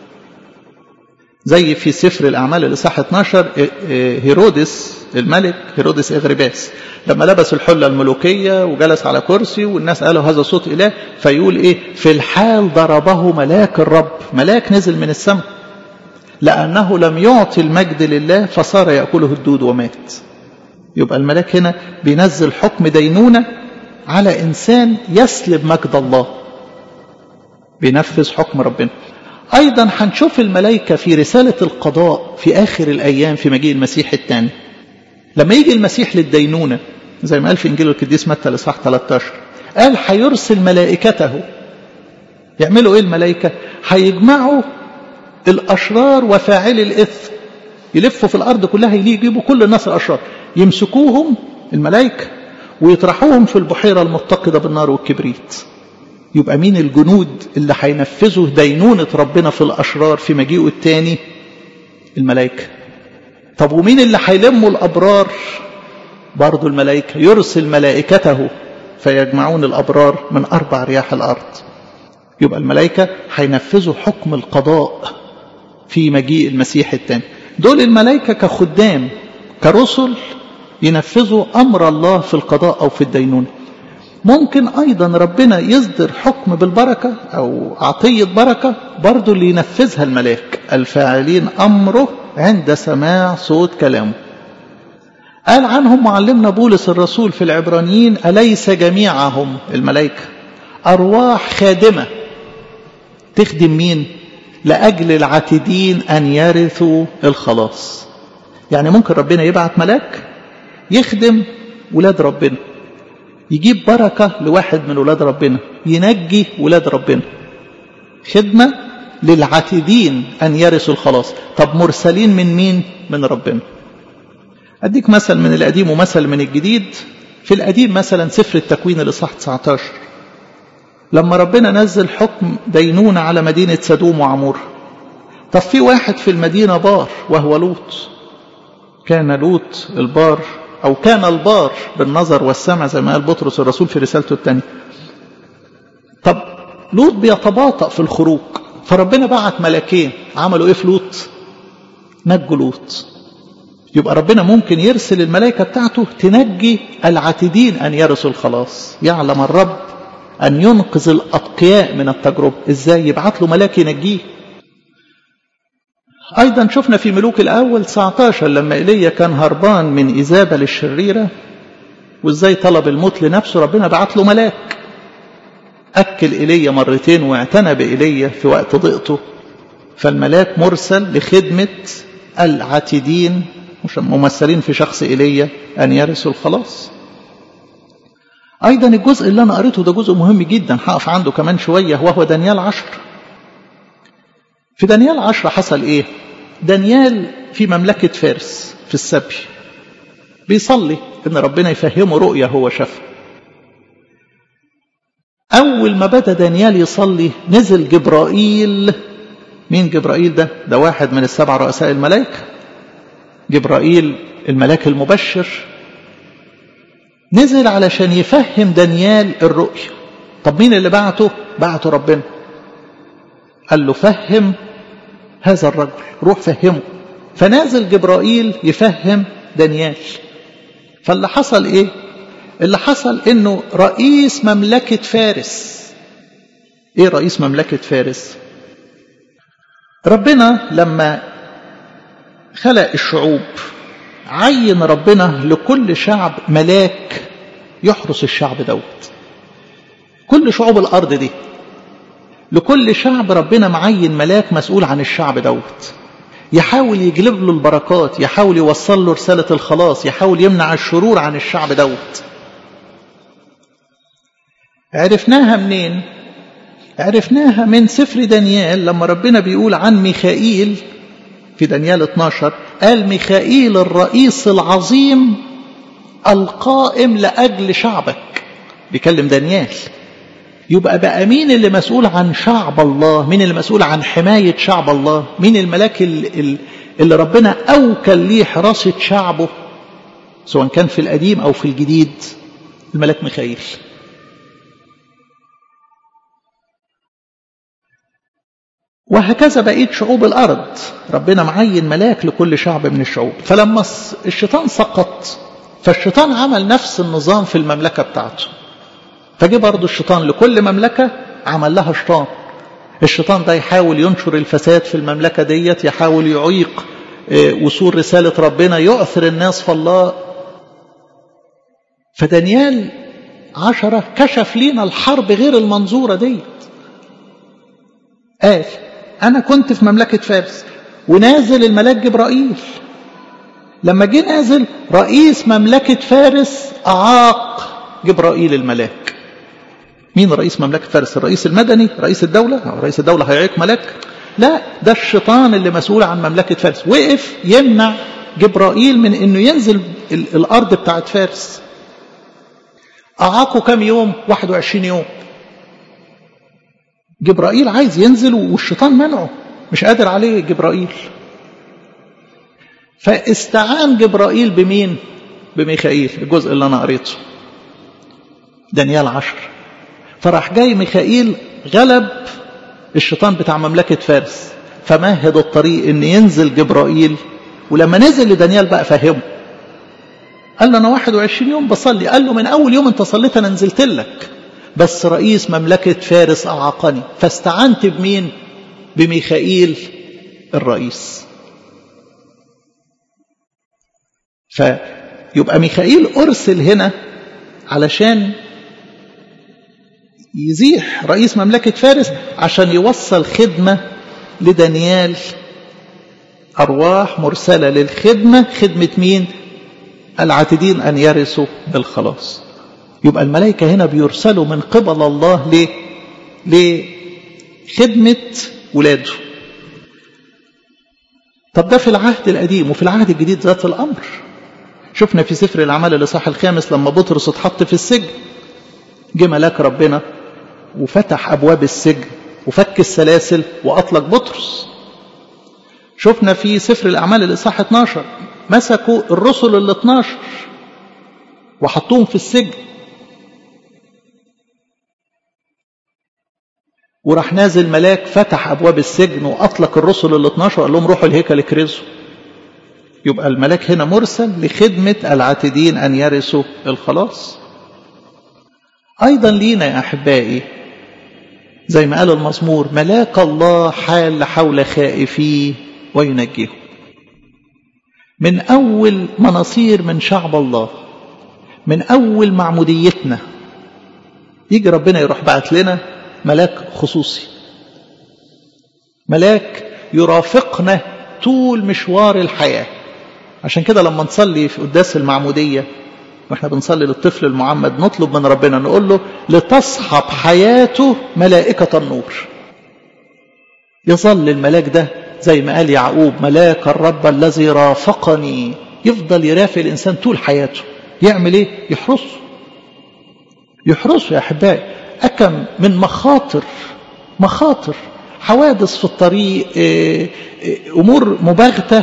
زي في سفر الأعمال الإصحاح 12 هيرودس الملك هيرودس إغرباس لما لبس الحلة الملوكية وجلس على كرسي والناس قالوا هذا صوت إله فيقول إيه في الحال ضربه ملاك الرب ملاك نزل من السماء لأنه لم يعطي المجد لله فصار يأكله الدود ومات يبقى الملاك هنا بينزل حكم دينونة على إنسان يسلب مجد الله بينفذ حكم ربنا أيضا هنشوف الملائكة في رسالة القضاء في آخر الأيام في مجيء المسيح الثاني لما يجي المسيح للدينونة زي ما قال في إنجيل القديس متى الإصحاح 13 قال هيرسل ملائكته يعملوا إيه الملائكة؟ هيجمعوا الأشرار وفاعلي الإثم يلفوا في الأرض كلها يجيبوا كل الناس الأشرار يمسكوهم الملائكة ويطرحوهم في البحيرة المتقدة بالنار والكبريت يبقى مين الجنود اللي هينفذوا دينونة ربنا في الأشرار في مجيئه الثاني الملائكة طب ومين اللي هيلموا الأبرار برضو الملائكة يرسل ملائكته فيجمعون الأبرار من أربع رياح الأرض يبقى الملائكة هينفذوا حكم القضاء في مجيء المسيح الثاني دول الملائكة كخدام كرسل ينفذوا أمر الله في القضاء أو في الدينونة ممكن أيضا ربنا يصدر حكم بالبركة أو عطية بركة برضو اللي ينفذها الملاك الفاعلين أمره عند سماع صوت كلامه قال عنهم معلمنا بولس الرسول في العبرانيين أليس جميعهم الملائكة أرواح خادمة تخدم مين لأجل العاتدين أن يرثوا الخلاص يعني ممكن ربنا يبعت ملاك يخدم ولاد ربنا يجيب بركة لواحد من ولاد ربنا ينجي ولاد ربنا خدمة للعاتدين أن يرثوا الخلاص طب مرسلين من مين من ربنا أديك مثل من القديم ومثل من الجديد في القديم مثلا سفر التكوين الإصحاح 19 لما ربنا نزل حكم دينونة على مدينة سدوم وعمور طب في واحد في المدينة بار وهو لوط كان لوط البار أو كان البار بالنظر والسمع زي ما قال بطرس الرسول في رسالته الثانية طب لوط بيتباطأ في الخروج فربنا بعت ملاكين عملوا ايه في لوط نجوا لوط يبقى ربنا ممكن يرسل الملائكة بتاعته تنجي العاتدين أن يرثوا الخلاص يعلم الرب أن ينقذ الأتقياء من التجربة إزاي يبعت له ملاك ينجيه أيضا شفنا في ملوك الأول 19 لما إيليا كان هربان من إيزابل الشريرة وإزاي طلب الموت لنفسه ربنا بعت له ملاك أكل إيليا مرتين واعتنى بإيليا في وقت ضيقته فالملاك مرسل لخدمة العاتدين ممثلين في شخص إيليا أن يرثوا الخلاص أيضا الجزء اللي أنا قريته ده جزء مهم جدا هقف عنده كمان شوية وهو دانيال عشر في دانيال عشرة حصل إيه دانيال في مملكة فارس في السبي بيصلي إن ربنا يفهمه رؤية هو شافها أول ما بدأ دانيال يصلي نزل جبرائيل مين جبرائيل ده ده واحد من السبع رؤساء الملائكة جبرائيل الملاك المبشر نزل علشان يفهم دانيال الرؤية طب مين اللي بعته بعته ربنا قال له فهم هذا الرجل روح فهمه فنازل جبرائيل يفهم دانيال فاللي حصل ايه اللي حصل انه رئيس مملكة فارس ايه رئيس مملكة فارس ربنا لما خلق الشعوب عين ربنا لكل شعب ملاك يحرس الشعب دوت كل شعوب الارض دي لكل شعب ربنا معين ملاك مسؤول عن الشعب دوت يحاول يجلب له البركات يحاول يوصل له رسالة الخلاص يحاول يمنع الشرور عن الشعب دوت عرفناها منين عرفناها من سفر دانيال لما ربنا بيقول عن ميخائيل في دانيال 12 قال ميخائيل الرئيس العظيم القائم لأجل شعبك بيكلم دانيال يبقى بقى مين اللي مسؤول عن شعب الله مين اللي مسؤول عن حماية شعب الله مين الملاك اللي, اللي ربنا أوكل ليه حراسة شعبه سواء كان في القديم أو في الجديد الملاك ميخائيل وهكذا بقية شعوب الأرض ربنا معين ملاك لكل شعب من الشعوب فلما الشيطان سقط فالشيطان عمل نفس النظام في المملكة بتاعته فجي برضه الشيطان لكل مملكة عمل لها شيطان الشيطان ده يحاول ينشر الفساد في المملكة ديت يحاول يعيق وصول رسالة ربنا يؤثر الناس في الله فدانيال عشرة كشف لينا الحرب غير المنظورة ديت قال أنا كنت في مملكة فارس ونازل الملاك جبرائيل لما جه نازل رئيس مملكة فارس أعاق جبرائيل الملاك مين رئيس مملكة فارس الرئيس المدني رئيس الدولة أو رئيس الدولة هيعيق ملاك لا ده الشيطان اللي مسؤول عن مملكة فارس وقف يمنع جبرائيل من انه ينزل الارض بتاعت فارس اعاقه كم يوم 21 يوم جبرائيل عايز ينزل والشيطان منعه مش قادر عليه جبرائيل فاستعان جبرائيل بمين بميخائيل الجزء اللي انا قريته دانيال عشر فراح جاي ميخائيل غلب الشيطان بتاع مملكة فارس فمهد الطريق ان ينزل جبرائيل ولما نزل لدانيال بقى فهمه قال له أنا 21 يوم بصلي قال له من أول يوم أنت صليت أنا نزلت لك بس رئيس مملكة فارس أعاقني فاستعنت بمين بميخائيل الرئيس فيبقى ميخائيل أرسل هنا علشان يزيح رئيس مملكة فارس عشان يوصل خدمة لدانيال أرواح مرسلة للخدمة خدمة مين العاتدين أن يرثوا الخلاص يبقى الملائكة هنا بيرسلوا من قبل الله ليه لخدمة ولاده طب ده في العهد القديم وفي العهد الجديد ذات الأمر شفنا في سفر الأعمال الإصحاح الخامس لما بطرس اتحط في السجن جه ملاك ربنا وفتح أبواب السجن وفك السلاسل وأطلق بطرس شفنا في سفر الأعمال الإصحاح 12 مسكوا الرسل ال 12 وحطوهم في السجن وراح نازل ملاك فتح أبواب السجن وأطلق الرسل ال 12 وقال لهم روحوا الهيكل اكرزوا يبقى الملاك هنا مرسل لخدمة العاتدين أن يرثوا الخلاص أيضا لينا يا أحبائي زي ما قال المزمور ملاك الله حال حول خائفيه وينجيه من أول مناصير من شعب الله من أول معموديتنا يجي ربنا يروح بعت لنا ملاك خصوصي ملاك يرافقنا طول مشوار الحياة عشان كده لما نصلي في قداس المعمودية واحنا بنصلي للطفل المعمد نطلب من ربنا نقول له لتصحب حياته ملائكة النور يظل الملاك ده زي ما قال يعقوب ملاك الرب الذي رافقني يفضل يرافق الإنسان طول حياته يعمل ايه يحرسه يحرسه يا أحبائي أكم من مخاطر مخاطر حوادث في الطريق أمور مباغتة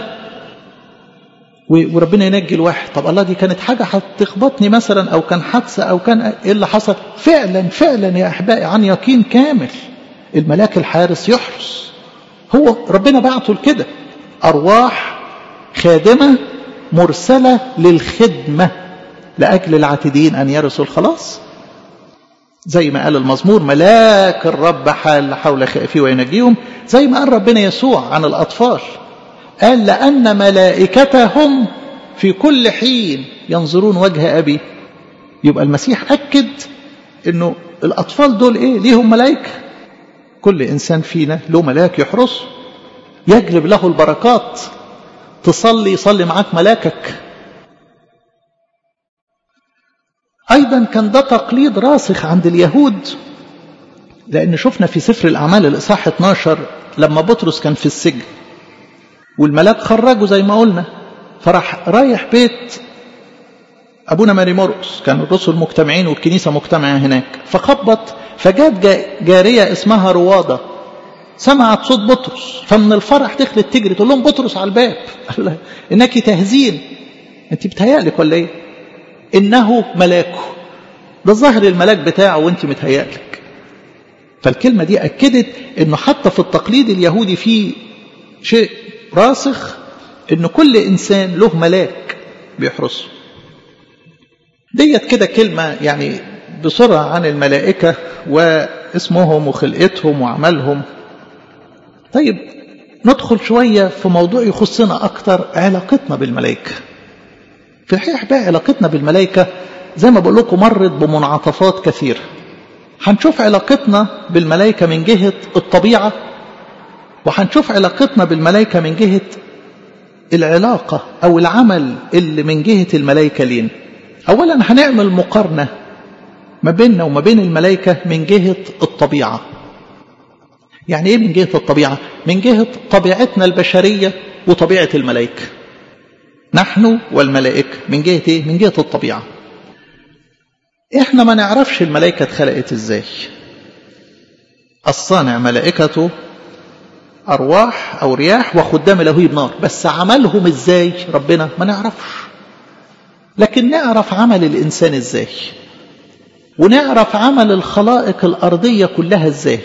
وربنا ينجي الواحد طب الله دي كانت حاجة هتخبطني مثلا أو كان حادثة أو كان إيه اللي حصل فعلا فعلا يا أحبائي عن يقين كامل الملاك الحارس يحرس هو ربنا بعته لكده أرواح خادمة مرسلة للخدمة لأجل العاتدين أن يرثوا الخلاص زي ما قال المزمور ملاك الرب حال حول خائفيه وينجيهم زي ما قال ربنا يسوع عن الأطفال قال لأن ملائكتهم في كل حين ينظرون وجه أبي يبقى المسيح أكد أنه الأطفال دول إيه ليهم ملائكة كل إنسان فينا له ملاك يحرسه يجلب له البركات تصلي يصلي معاك ملاكك أيضا كان ده تقليد راسخ عند اليهود لأن شفنا في سفر الأعمال الإصحاح 12 لما بطرس كان في السجن والملاك خرجه زي ما قلنا فراح رايح بيت أبونا ماري مرقس كان الرسل مجتمعين والكنيسة مجتمعة هناك فخبط فجات جارية اسمها روادة سمعت صوت بطرس فمن الفرح دخلت تجري تقول لهم بطرس على الباب قال لها انك تهزين انت بتهيألك ولا ايه انه ملاكه ده الظاهر الملاك بتاعه وانت متهيألك فالكلمة دي أكدت انه حتى في التقليد اليهودي في شيء راسخ ان كل انسان له ملاك بيحرسه ديت كده كلمة يعني بسرعة عن الملائكة واسمهم وخلقتهم وعملهم طيب ندخل شوية في موضوع يخصنا أكتر علاقتنا بالملائكة في الحقيقة بقى علاقتنا بالملائكة زي ما بقول لكم مرت بمنعطفات كثيرة هنشوف علاقتنا بالملائكة من جهة الطبيعة وهنشوف علاقتنا بالملائكة من جهة العلاقة أو العمل اللي من جهة الملائكة لين أولا هنعمل مقارنة ما بيننا وما بين الملائكة من جهة الطبيعة يعني إيه من جهة الطبيعة؟ من جهة طبيعتنا البشرية وطبيعة الملائكة نحن والملائكة من جهة إيه؟ من جهة الطبيعة إحنا ما نعرفش الملائكة اتخلقت إزاي الصانع ملائكته أرواح أو رياح وخدام لهيب نار بس عملهم إزاي ربنا ما نعرفش لكن نعرف عمل الإنسان إزاي ونعرف عمل الخلائق الأرضية كلها إزاي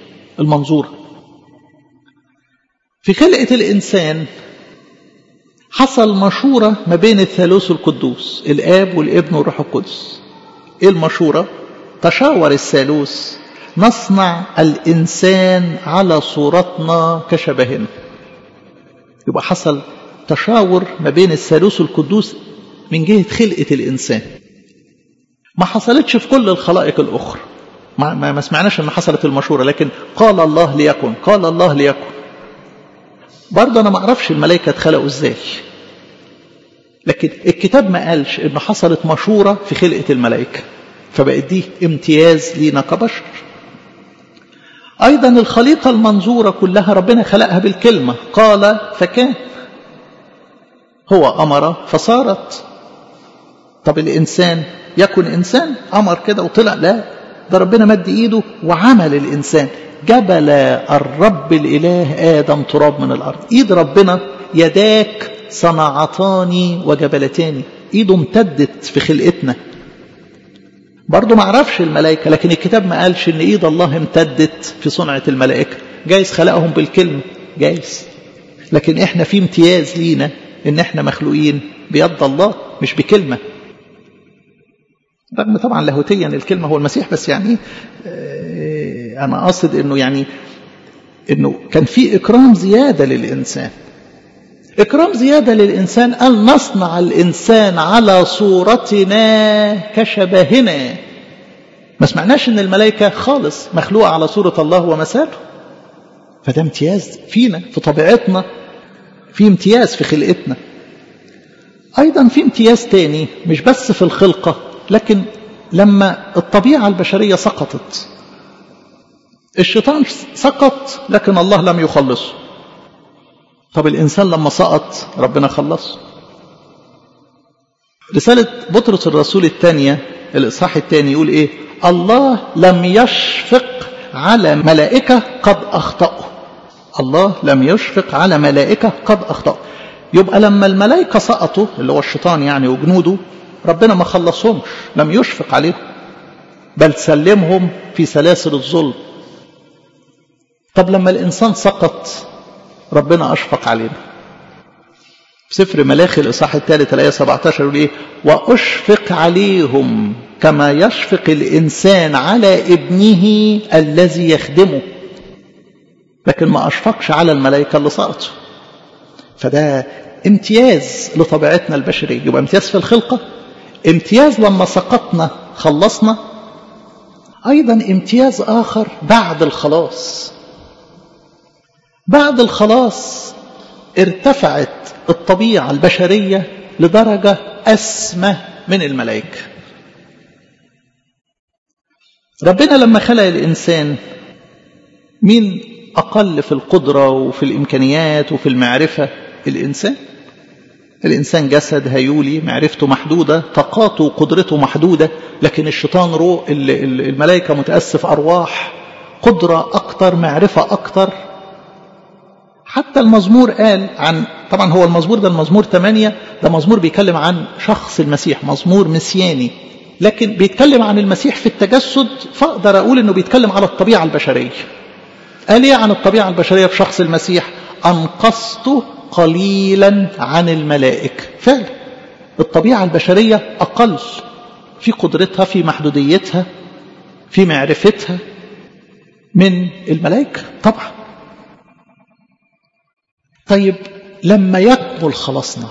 المنظور في خلقة الإنسان حصل مشورة ما بين الثالوث القدوس الآب والابن والروح القدس إيه المشورة؟ تشاور الثالوث نصنع الإنسان على صورتنا كشبهنا يبقى حصل تشاور ما بين الثالوث القدوس من جهة خلقة الإنسان ما حصلتش في كل الخلائق الأخرى ما, ما, ما سمعناش أن حصلت المشورة لكن قال الله ليكن قال الله ليكن برضه أنا ما أعرفش الملائكة اتخلقوا إزاي لكن الكتاب ما قالش أنه حصلت مشورة في خلقة الملائكة فبقت دي امتياز لينا كبشر أيضا الخليقة المنظورة كلها ربنا خلقها بالكلمة قال فكان هو أمر فصارت طب الإنسان يكن إنسان أمر كده وطلع لا ده ربنا مد إيده وعمل الإنسان جبل الرب الإله آدم تراب من الأرض إيد ربنا يداك صنعتان وجبلتان إيده امتدت في خلقتنا برضه ما عرفش الملائكة لكن الكتاب ما قالش ان ايد الله امتدت في صنعة الملائكة جايز خلقهم بالكلمة جايز لكن احنا في امتياز لينا ان احنا مخلوقين بيد الله مش بكلمة رغم طبعا لاهوتيا الكلمة هو المسيح بس يعني اه انا قاصد انه يعني انه كان في اكرام زيادة للانسان إكرام زيادة للإنسان أن نصنع الإنسان على صورتنا كشبهنا ما سمعناش أن الملائكة خالص مخلوقة على صورة الله ومثاله فده امتياز فينا في طبيعتنا في امتياز في خلقتنا أيضا في امتياز تاني مش بس في الخلقة لكن لما الطبيعة البشرية سقطت الشيطان سقط لكن الله لم يخلصه طب الإنسان لما سقط ربنا خلصه رسالة بطرس الرسول الثانية الإصحاح الثاني يقول إيه الله لم يشفق على ملائكة قد أخطأوا الله لم يشفق على ملائكة قد أخطأوا يبقى لما الملائكة سقطوا اللي هو الشيطان يعني وجنوده ربنا ما خلصهمش لم يشفق عليهم بل سلمهم في سلاسل الظلم طب لما الإنسان سقط ربنا أشفق علينا في سفر ملاخي الإصحاح الثالث الآية 17 يقول إيه وأشفق عليهم كما يشفق الإنسان على ابنه الذي يخدمه لكن ما أشفقش على الملائكة اللي سقطوا فده امتياز لطبيعتنا البشرية يبقى امتياز في الخلقة امتياز لما سقطنا خلصنا أيضا امتياز آخر بعد الخلاص بعد الخلاص ارتفعت الطبيعة البشرية لدرجة أسمى من الملائكة ربنا لما خلق الإنسان مين أقل في القدرة وفي الإمكانيات وفي المعرفة الإنسان الإنسان جسد هيولي معرفته محدودة طاقاته وقدرته محدودة لكن الشيطان روح الملائكة متأسف أرواح قدرة أكتر معرفة أكتر حتى المزمور قال عن طبعا هو المزمور ده المزمور 8 ده مزمور بيتكلم عن شخص المسيح مزمور مسياني لكن بيتكلم عن المسيح في التجسد فاقدر اقول انه بيتكلم على الطبيعه البشريه قال ايه عن الطبيعه البشريه في شخص المسيح انقصته قليلا عن الملائكه فعلا الطبيعه البشريه اقل في قدرتها في محدوديتها في معرفتها من الملائكه طبعا طيب لما يكمل خلاصنا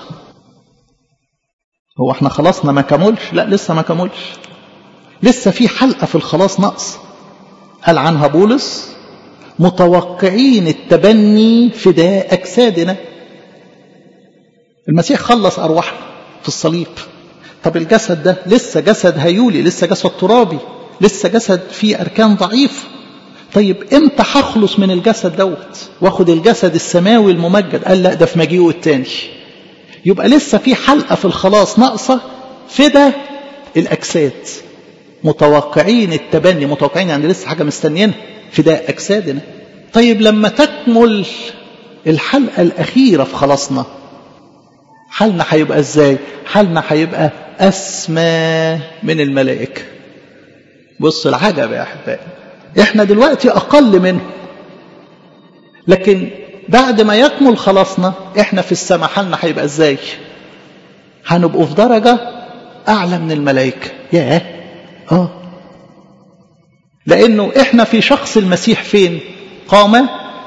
هو احنا خلاصنا ما كملش لا لسه ما كملش لسه في حلقة في الخلاص نقص قال عنها بولس متوقعين التبني فداء أجسادنا المسيح خلص أرواحنا في الصليب طب الجسد ده لسه جسد هيولي لسه جسد ترابي لسه جسد فيه أركان ضعيفة طيب امتى هخلص من الجسد دوت واخد الجسد السماوي الممجد قال لا ده في مجيئه التاني يبقى لسه في حلقة في الخلاص ناقصة فدا الأجساد متوقعين التبني متوقعين يعني لسه حاجة مستنيينها فداء أجسادنا طيب لما تكمل الحلقة الأخيرة في خلاصنا حالنا هيبقى ازاي حالنا هيبقى أسمى من الملائكة بص العجب يا أحبائي احنا دلوقتي أقل منه لكن بعد ما يكمل خلاصنا احنا في السماء حالنا هيبقى ازاي هنبقوا في درجة اعلى من الملائكة ياه اه لانه احنا في شخص المسيح فين قام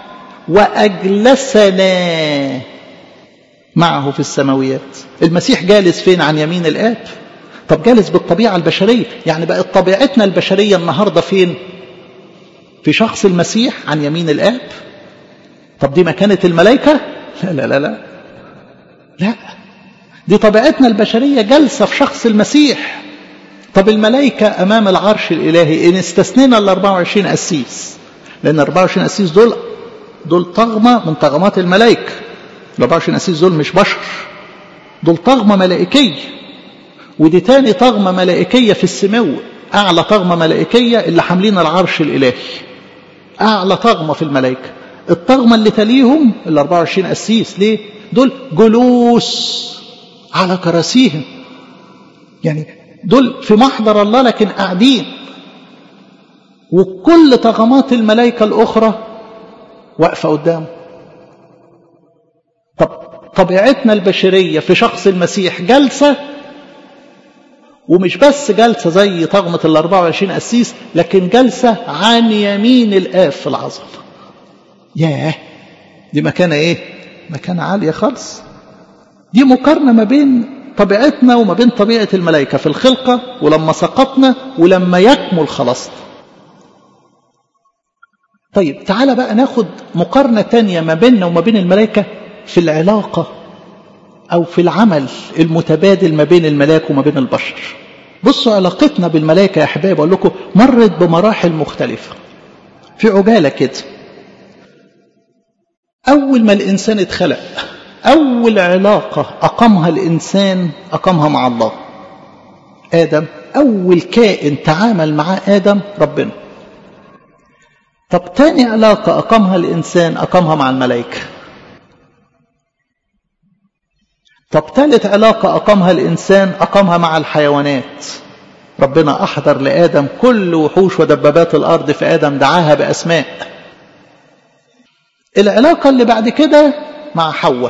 واجلسنا معه في السماويات المسيح جالس فين عن يمين الاب طب جالس بالطبيعة البشرية يعني بقت طبيعتنا البشرية النهاردة فين في شخص المسيح عن يمين الآب طب دي مكانة الملائكة لا لا لا لا لا دي طبيعتنا البشرية جالسة في شخص المسيح طب الملائكة أمام العرش الإلهي إن استثنينا ال 24 أسيس لأن 24 أسيس دول دول طغمة من طغمات الملائكة ال 24 أسيس دول مش بشر دول طغمة ملائكية ودي تاني طغمة ملائكية في السمو أعلى طغمة ملائكية اللي حاملين العرش الإلهي أعلى طغمة في الملائكة الطغمة اللي تليهم ال 24 قسيس ليه؟ دول جلوس على كراسيهم يعني دول في محضر الله لكن قاعدين وكل طغمات الملائكة الأخرى واقفة قدامه طب طبيعتنا البشرية في شخص المسيح جلسة ومش بس جلسة زي طغمة ال 24 قسيس لكن جلسة عن يمين الآب في العظمة ياه دي مكانة ايه مكانة عالية خالص دي مقارنة ما بين طبيعتنا وما بين طبيعة الملائكة في الخلقة ولما سقطنا ولما يكمل خلاصنا طيب تعالى بقى ناخد مقارنة تانية ما بيننا وما بين الملائكة في العلاقة أو في العمل المتبادل ما بين الملاك وما بين البشر بصوا علاقتنا بالملائكة يا أحبابي بقول لكم مرت بمراحل مختلفة في عجالة كده أول ما الإنسان اتخلق أول علاقة أقامها الإنسان أقامها مع الله آدم أول كائن تعامل مع آدم ربنا طب تاني علاقة أقامها الإنسان أقامها مع الملائكة طب ثالث علاقة أقامها الإنسان أقامها مع الحيوانات ربنا أحضر لآدم كل وحوش ودبابات الأرض في آدم دعاها بأسماء العلاقة اللي بعد كده مع حواء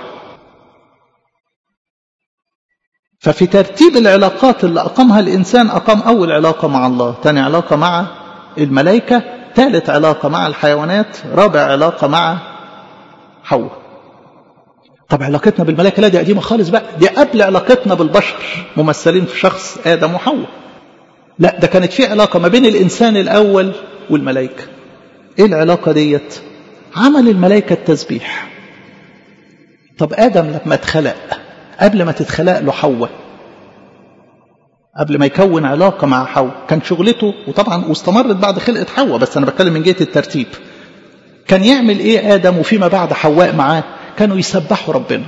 ففي ترتيب العلاقات اللي أقامها الإنسان أقام أول علاقة مع الله ثاني علاقة مع الملائكة ثالث علاقة مع الحيوانات رابع علاقة مع حواء طب علاقتنا بالملائكة لا دي قديمة خالص بقى دي قبل علاقتنا بالبشر ممثلين في شخص آدم وحواء لا ده كانت في علاقة ما بين الإنسان الأول والملائكة إيه العلاقة ديت عمل الملائكة التسبيح طب آدم لما اتخلق قبل ما تتخلق له حواء قبل ما يكون علاقة مع حواء كان شغلته وطبعا واستمرت بعد خلقة حواء بس أنا بتكلم من جهة الترتيب كان يعمل إيه آدم وفيما بعد حواء معاه كانوا يسبحوا ربنا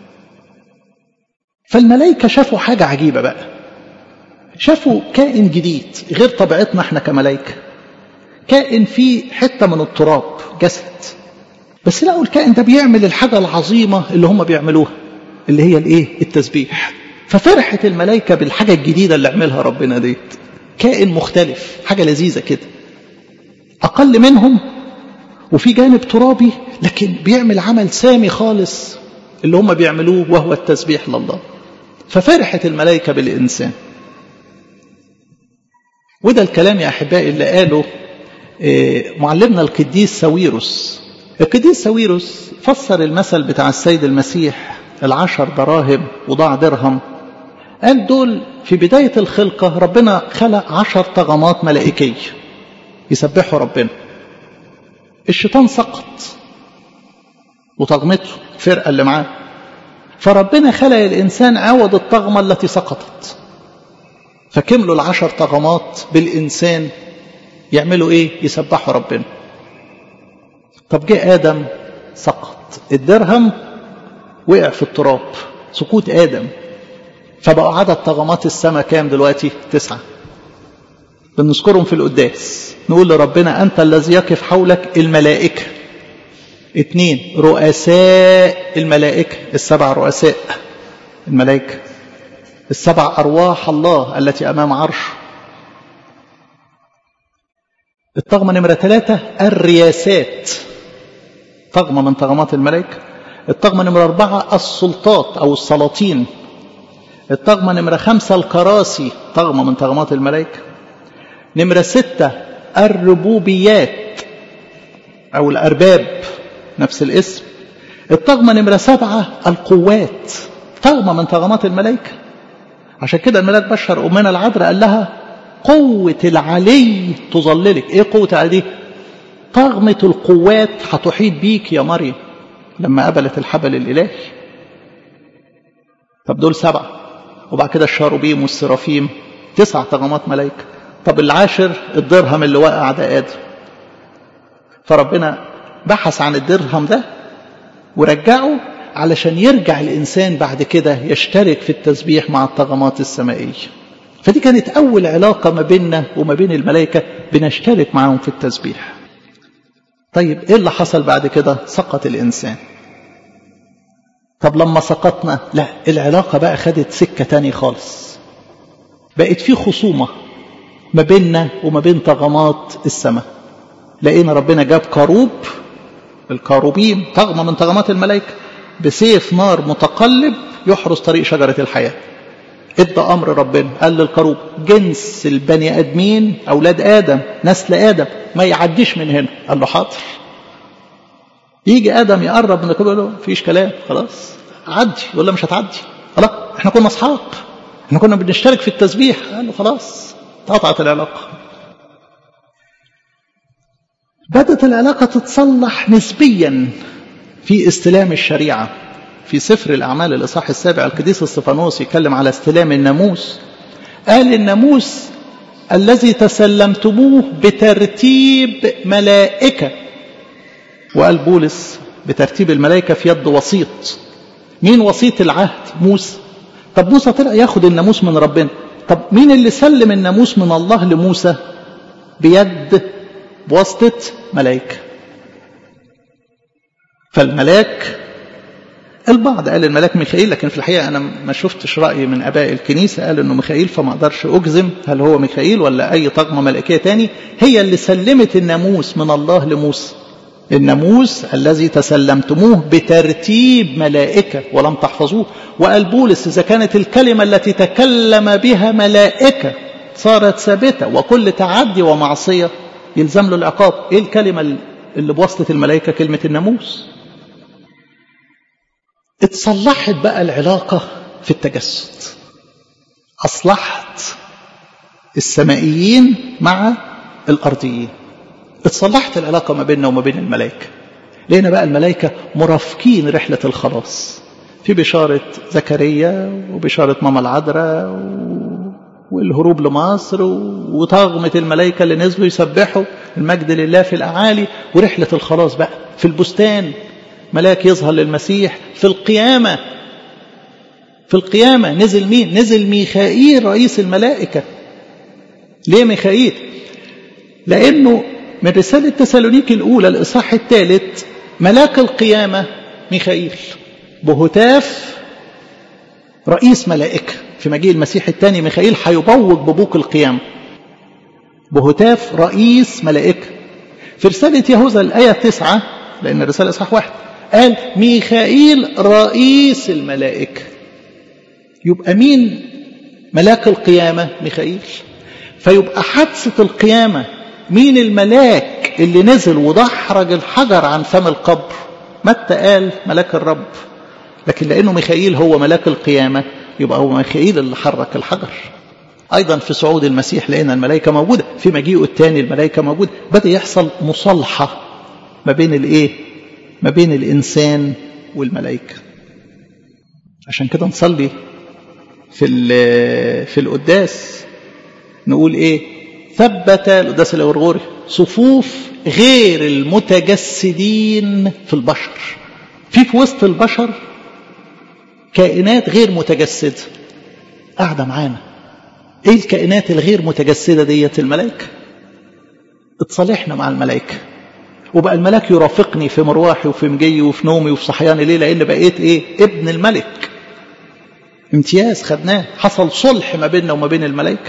فالملائكة شافوا حاجة عجيبة بقى شافوا كائن جديد غير طبيعتنا احنا كملائكة كائن فيه حتة من التراب جسد بس لقوا الكائن ده بيعمل الحاجة العظيمة اللي هم بيعملوها اللي هي الايه التسبيح ففرحت الملائكة بالحاجة الجديدة اللي عملها ربنا ديت كائن مختلف حاجة لذيذة كده أقل منهم وفي جانب ترابي لكن بيعمل عمل سامي خالص اللي هم بيعملوه وهو التسبيح لله ففرحت الملائكة بالإنسان وده الكلام يا أحبائي اللي قاله معلمنا القديس ساويروس القديس ساويروس فسر المثل بتاع السيد المسيح العشر دراهم وضاع درهم قال دول في بداية الخلقة ربنا خلق عشر طغمات ملائكية يسبحوا ربنا الشيطان سقط وطغمته الفرقة اللي معاه فربنا خلق الإنسان عوض الطغمة التي سقطت فكملوا العشر طغمات بالإنسان يعملوا إيه يسبحوا ربنا طب جه آدم سقط الدرهم وقع في التراب سقوط آدم فبقى عدد طغمات السماء كام دلوقتي تسعة بنذكرهم في القداس نقول لربنا أنت الذي يقف حولك الملائكة اثنين رؤساء الملائكة السبع رؤساء الملائكة السبع أرواح الله التي أمام عرشه الطغمة نمرة ثلاثة الرياسات طغمة من طغمات الملائكة الطغمة نمرة أربعة السلطات أو السلاطين الطغمة نمرة خمسة الكراسي طغمة من طغمات الملائكة نمرة ستة الربوبيات أو الأرباب نفس الاسم الطغمة نمرة سبعة القوات طغمة من طغمات الملائكة عشان كده الملاك بشر أمنا العذراء قال لها قوة العلي تظللك إيه قوة العلي طغمة القوات هتحيط بيك يا مريم لما قبلت الحبل الإلهي طب دول سبعة وبعد كده الشاروبيم والسرافيم تسع طغمات ملائكة طب العاشر الدرهم اللي وقع ده آدم فربنا بحث عن الدرهم ده ورجعه علشان يرجع الإنسان بعد كده يشترك في التسبيح مع الطغمات السمائية فدي كانت أول علاقة ما بيننا وما بين الملائكة بنشترك معهم في التسبيح طيب إيه اللي حصل بعد كده سقط الإنسان طب لما سقطنا لا العلاقة بقى خدت سكة تاني خالص بقت في خصومة ما بيننا وما بين طغمات السماء لقينا ربنا جاب كروب الكاروبيم طغمة من طغمات الملائكة بسيف نار متقلب يحرس طريق شجرة الحياة ادى أمر ربنا قال للكروب جنس البني آدمين أولاد آدم نسل آدم ما يعديش من هنا قال له حاضر يجي آدم يقرب من الكروب يقول له فيش كلام خلاص عدي يقول له مش هتعدي خلاص احنا كنا أصحاب احنا كنا بنشترك في التسبيح قال له خلاص اتقطعت العلاقة بدأت العلاقة تتصلح نسبيا في استلام الشريعة في سفر الأعمال الإصحاح السابع القديس الصفانوس يتكلم على استلام الناموس قال الناموس الذي تسلمتموه بترتيب ملائكة وقال بولس بترتيب الملائكة في يد وسيط مين وسيط العهد موسى طب موسى طلع ياخد الناموس من ربنا طب مين اللي سلم الناموس من الله لموسى بيد بواسطة ملائكة فالملاك البعض قال الملاك ميخائيل لكن في الحقيقة أنا ما شفتش رأي من أباء الكنيسة قال أنه ميخائيل فما أقدرش أجزم هل هو ميخائيل ولا أي طغمة ملائكية تاني هي اللي سلمت الناموس من الله لموسى الناموس الذي تسلمتموه بترتيب ملائكة ولم تحفظوه وقال بولس إذا كانت الكلمة التي تكلم بها ملائكة صارت ثابتة وكل تعدي ومعصية يلزم له العقاب ايه الكلمة اللي بواسطة الملائكة كلمة الناموس اتصلحت بقى العلاقة في التجسد أصلحت السمائيين مع الأرضيين اتصلحت العلاقة ما بيننا وما بين الملائكة لقينا بقى الملائكة مرافقين رحلة الخلاص في بشارة زكريا وبشارة ماما العذراء والهروب لمصر وطغمة الملائكة اللي نزلوا يسبحوا المجد لله في الأعالي ورحلة الخلاص بقى في البستان ملاك يظهر للمسيح في القيامة في القيامة نزل مين نزل ميخائيل رئيس الملائكة ليه ميخائيل لأنه من رسالة تسالونيكي الأولى الإصحاح الثالث ملاك القيامة ميخائيل بهتاف رئيس ملائكة في مجيء المسيح الثاني ميخائيل هيبوق ببوق القيامة بهتاف رئيس ملائكة في رسالة يهوذا الآية تسعة لأن الرسالة إصحاح واحد قال ميخائيل رئيس الملائكة يبقى مين ملاك القيامة ميخائيل فيبقى حادثة القيامة مين الملاك اللي نزل ودحرج الحجر عن فم القبر متى قال ملاك الرب لكن لأنه ميخائيل هو ملاك القيامة يبقى هو ميخائيل اللي حرك الحجر أيضا في صعود المسيح لقينا الملائكة موجودة في مجيئه الثاني الملائكة موجودة بدأ يحصل مصالحة ما بين الإيه ما بين الإنسان والملائكة عشان كده نصلي في في القداس نقول إيه ثبت القداس الأورغوري صفوف غير المتجسدين في البشر في في وسط البشر كائنات غير متجسدة قاعدة معانا ايه الكائنات الغير متجسدة ديت الملائكة اتصالحنا مع الملائكة وبقى الملاك يرافقني في مروحي وفي مجيي وفي نومي وفي صحياني ليه لان بقيت ايه ابن الملك امتياز خدناه حصل صلح ما بيننا وما بين الملائكة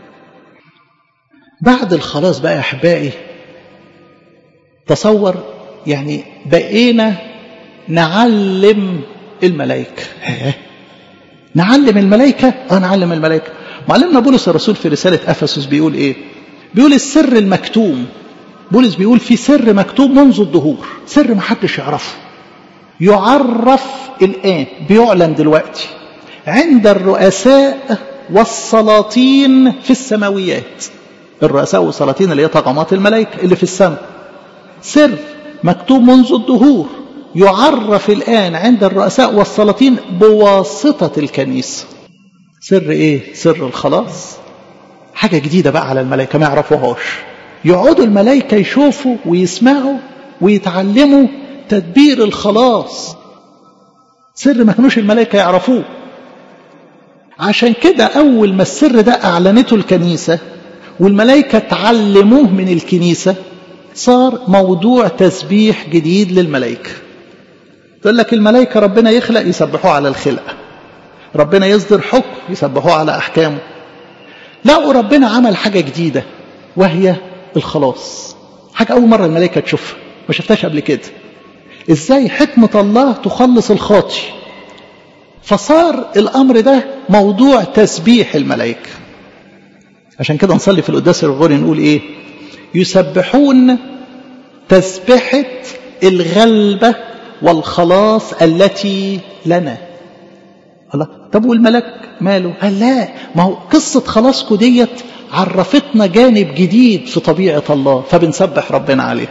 بعد الخلاص بقى يا احبائي تصور يعني بقينا نعلم الملائكة نعلم الملائكة اه نعلم الملائكة معلمنا بولس الرسول في رسالة أفسس بيقول ايه بيقول السر المكتوم بولس بيقول في سر مكتوب منذ الدهور سر ما حدش يعرفه يعرف الآن بيعلن دلوقتي عند الرؤساء والسلاطين في السماويات الرؤساء والسلاطين اللي هي طغمات الملائكة اللي في السماء سر مكتوب منذ الدهور يعرف الآن عند الرؤساء والسلاطين بواسطة الكنيسة سر ايه سر الخلاص حاجة جديدة بقى على الملائكة ما يعرفوهاش يقعدوا الملائكة يشوفوا ويسمعوا ويتعلموا تدبير الخلاص سر ما كانوش الملائكة يعرفوه عشان كده أول ما السر ده أعلنته الكنيسة والملائكة تعلموه من الكنيسة صار موضوع تسبيح جديد للملائكة تقول لك الملائكة ربنا يخلق يسبحوه على الخلقة ربنا يصدر حكم يسبحوه على أحكامه لقوا ربنا عمل حاجة جديدة وهي الخلاص حاجة أول مرة الملائكة تشوفها ما شفتهاش قبل كده إزاي حكمة الله تخلص الخاطي فصار الأمر ده موضوع تسبيح الملائكة عشان كده نصلي في القداس الغوري نقول إيه يسبحون تسبحة الغلبة والخلاص التي لنا الله طب والملك ماله قال لا ما هو قصة خلاصكم ديت عرفتنا جانب جديد في طبيعة الله فبنسبح ربنا عليه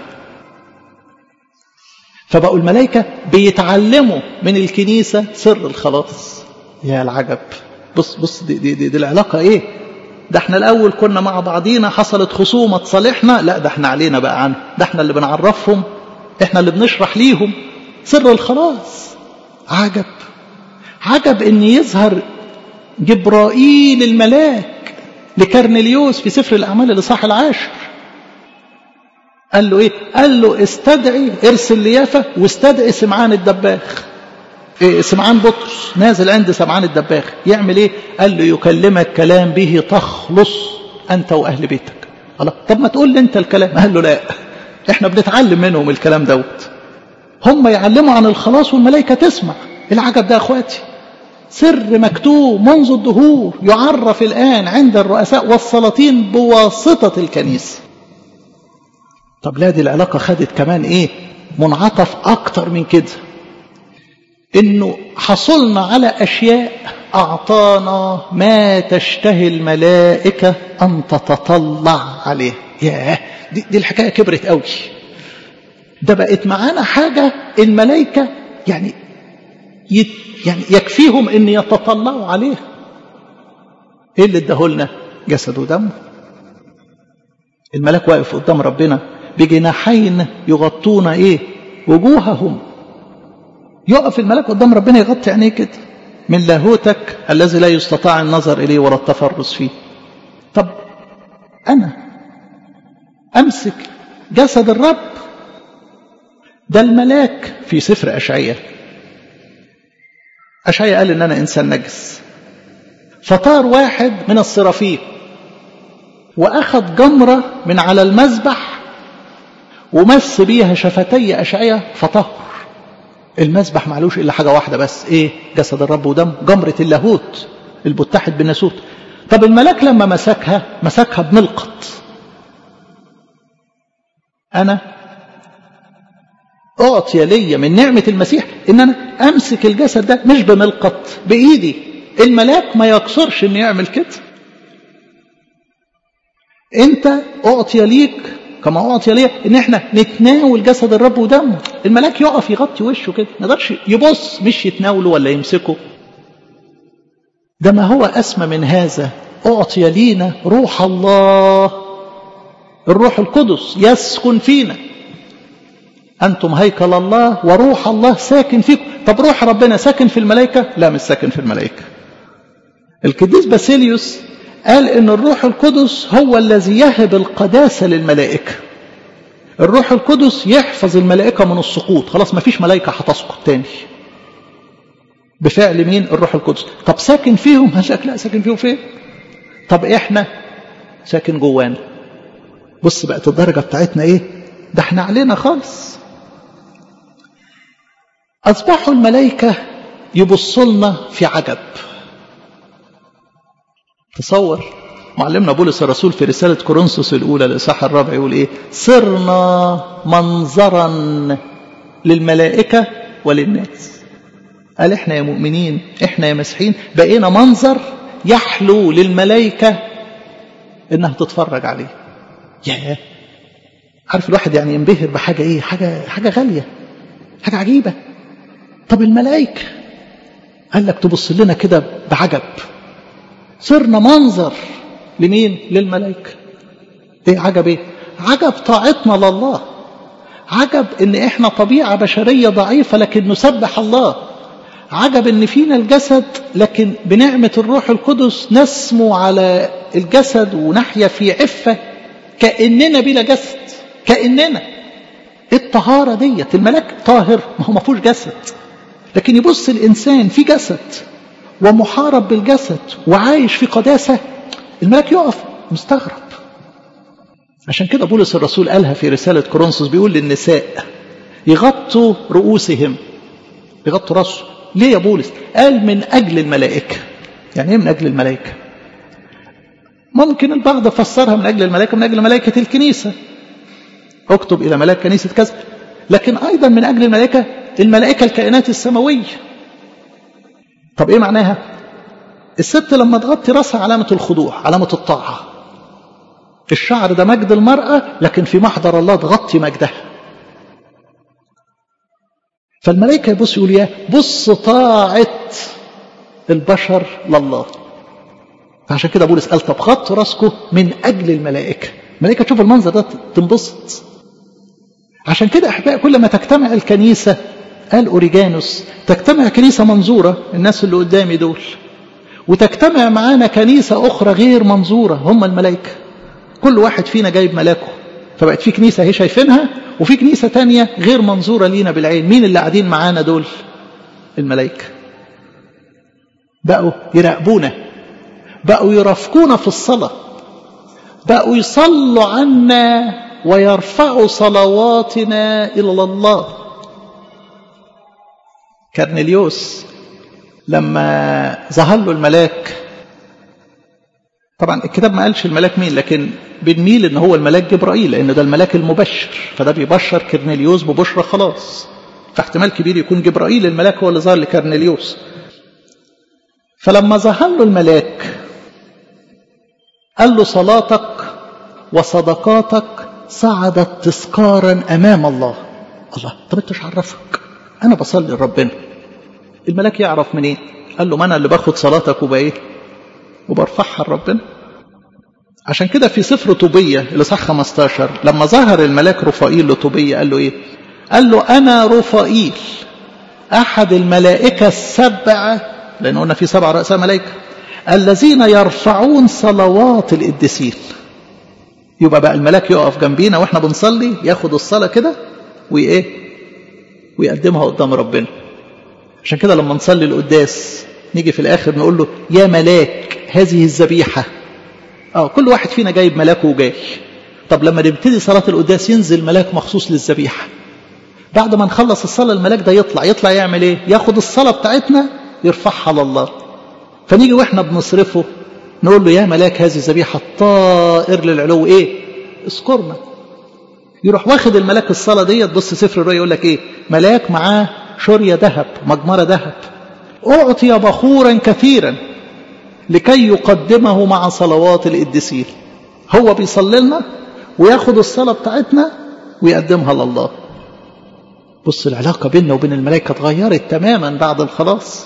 فبقوا الملائكة بيتعلموا من الكنيسة سر الخلاص يا العجب بص بص دي, دي, دي, دي العلاقة ايه ده احنا الاول كنا مع بعضينا حصلت خصومة تصالحنا لا ده احنا علينا بقى عنه ده احنا اللي بنعرفهم احنا اللي بنشرح ليهم سر الخلاص عجب عجب ان يظهر جبرائيل الملاك لكرنليوس في سفر الاعمال الاصحاح العاشر قال له ايه قال له استدعي ارسل ليافا واستدعي سمعان الدباخ إيه سمعان بطرس نازل عند سمعان الدباخ يعمل ايه قال له يكلمك كلام به تخلص انت واهل بيتك الله طب ما تقول لي انت الكلام قال له لا احنا بنتعلم منهم الكلام دوت هم يعلموا عن الخلاص والملائكه تسمع العجب ده يا اخواتي سر مكتوب منذ الدهور يعرف الان عند الرؤساء والسلاطين بواسطه الكنيسه طب لا دي العلاقه خدت كمان ايه منعطف اكتر من كده انه حصلنا على اشياء اعطانا ما تشتهي الملائكه ان تتطلع عليه ياه دي, دي الحكايه كبرت قوي ده بقت معانا حاجه الملائكه يعني يت يعني يكفيهم ان يتطلعوا عليها ايه اللي اداهولنا جسد ودم الملاك واقف قدام ربنا بجناحين يغطون ايه وجوههم يقف الملاك قدام ربنا يغطي عينيه كده من لاهوتك الذي لا يستطاع النظر اليه ولا التفرس فيه طب انا امسك جسد الرب ده الملاك في سفر اشعياء اشعياء قال ان انا انسان نجس فطار واحد من الصرافين واخذ جمره من على المذبح ومس بيها شفتي اشعياء فطهر المذبح معلوش الا حاجه واحده بس ايه جسد الرب ودم جمره اللاهوت المتحد بالناسوت طب الملاك لما مسكها مسكها بملقط انا اعطي لي من نعمه المسيح ان انا امسك الجسد ده مش بملقط بايدي الملاك ما يقصرش انه يعمل كده انت اعطي ليك كما اعطي لي ان احنا نتناول جسد الرب ودمه الملاك يقف يغطي وشه كده ما يقدرش يبص مش يتناوله ولا يمسكه ده ما هو اسمى من هذا اعطي لينا روح الله الروح القدس يسكن فينا انتم هيكل الله وروح الله ساكن فيكم طب روح ربنا ساكن في الملائكه لا مش ساكن في الملائكه القديس باسيليوس قال ان الروح القدس هو الذي يهب القداسه للملائكه الروح القدس يحفظ الملائكه من السقوط خلاص ما فيش ملائكه هتسقط تاني بفعل مين الروح القدس طب ساكن فيهم هشك لا ساكن فيهم فين طب احنا ساكن جوانا بص بقت الدرجه بتاعتنا ايه ده احنا علينا خالص أصبحوا الملائكة يبصوا لنا في عجب تصور معلمنا بولس الرسول في رسالة كورنثوس الأولى الإصحاح الرابع يقول إيه صرنا منظرا للملائكة وللناس قال إحنا يا مؤمنين إحنا يا مسيحيين بقينا منظر يحلو للملائكة إنها تتفرج عليه ياه عارف الواحد يعني ينبهر بحاجة إيه حاجة حاجة غالية حاجة عجيبة طب الملائكة قال لك تبص لنا كده بعجب صرنا منظر لمين للملائكة ايه عجب ايه عجب طاعتنا لله عجب ان احنا طبيعة بشرية ضعيفة لكن نسبح الله عجب ان فينا الجسد لكن بنعمة الروح القدس نسمو على الجسد ونحيا في عفة كأننا بلا جسد كأننا الطهارة ديت الملاك طاهر ما هو ما فيهوش جسد لكن يبص الإنسان في جسد ومحارب بالجسد وعايش في قداسة الملاك يقف مستغرب عشان كده بولس الرسول قالها في رسالة كورنثوس بيقول للنساء يغطوا رؤوسهم يغطوا راسه ليه يا بولس قال من أجل الملائكة يعني ايه من أجل الملائكة ممكن البعض فسرها من أجل الملائكة من أجل ملائكة الكنيسة اكتب إلى ملاك كنيسة كذا لكن أيضا من أجل الملائكة الملائكة الكائنات السماوية طب إيه معناها الست لما تغطي راسها علامة الخضوع علامة الطاعة الشعر ده مجد المرأة لكن في محضر الله تغطي مجدها فالملائكة يبص يقول يا بص طاعة البشر لله فعشان كده بولس قال طب غطوا راسكم من أجل الملائكة الملائكة تشوف المنظر ده تنبسط عشان كده أحباء كل ما تجتمع الكنيسة قال أوريجانوس تجتمع كنيسة منظورة الناس اللي قدامي دول وتجتمع معانا كنيسة أخرى غير منظورة هم الملائكة كل واحد فينا جايب ملاكه فبقت في كنيسة هي شايفينها وفي كنيسة تانية غير منظورة لينا بالعين مين اللي قاعدين معانا دول الملائكة بقوا يراقبونا بقوا يرافقونا في الصلاة بقوا يصلوا عنا ويرفعوا صلواتنا إلى الله كرنليوس لما ظهر له الملاك طبعا الكتاب ما قالش الملاك مين لكن بنميل ان هو الملاك جبرائيل لان ده الملاك المبشر فده بيبشر كرنليوس ببشرى خلاص فاحتمال كبير يكون جبرائيل الملاك هو اللي ظهر لكرنليوس فلما ظهر له الملاك قال له صلاتك وصدقاتك صعدت تذكارا امام الله الله طب انت مش عرفك انا بصلي لربنا الملاك يعرف منين إيه؟ قال له ما انا اللي باخد صلاتك وبايه وبرفعها لربنا عشان كده في سفر طوبية الإصحاح 15 لما ظهر الملاك رفائيل لطوبية قال له إيه؟ قال له أنا رفائيل أحد الملائكة السبعة لأن قلنا في سبع رؤساء ملائكة الذين يرفعون صلوات القديسين يبقى بقى الملاك يقف جنبينا واحنا بنصلي ياخد الصلاة كده وإيه؟ ويقدمها قدام ربنا عشان كده لما نصلي القداس نيجي في الآخر نقول له يا ملاك هذه الذبيحة اه كل واحد فينا جايب ملاكه وجاي طب لما نبتدي صلاة القداس ينزل ملاك مخصوص للذبيحة بعد ما نخلص الصلاة الملاك ده يطلع يطلع يعمل ايه ياخد الصلاة بتاعتنا يرفعها لله فنيجي واحنا بنصرفه نقول له يا ملاك هذه الذبيحة الطائر للعلو ايه اذكرنا يروح واخد الملاك الصلاة ديت بص سفر الرؤيا يقول لك ايه ملاك معاه شرية ذهب مجمرة ذهب أعطي بخورا كثيرا لكي يقدمه مع صلوات القديسين هو بيصلي لنا وياخد الصلاة بتاعتنا ويقدمها لله بص العلاقة بيننا وبين الملائكة اتغيرت تماما بعد الخلاص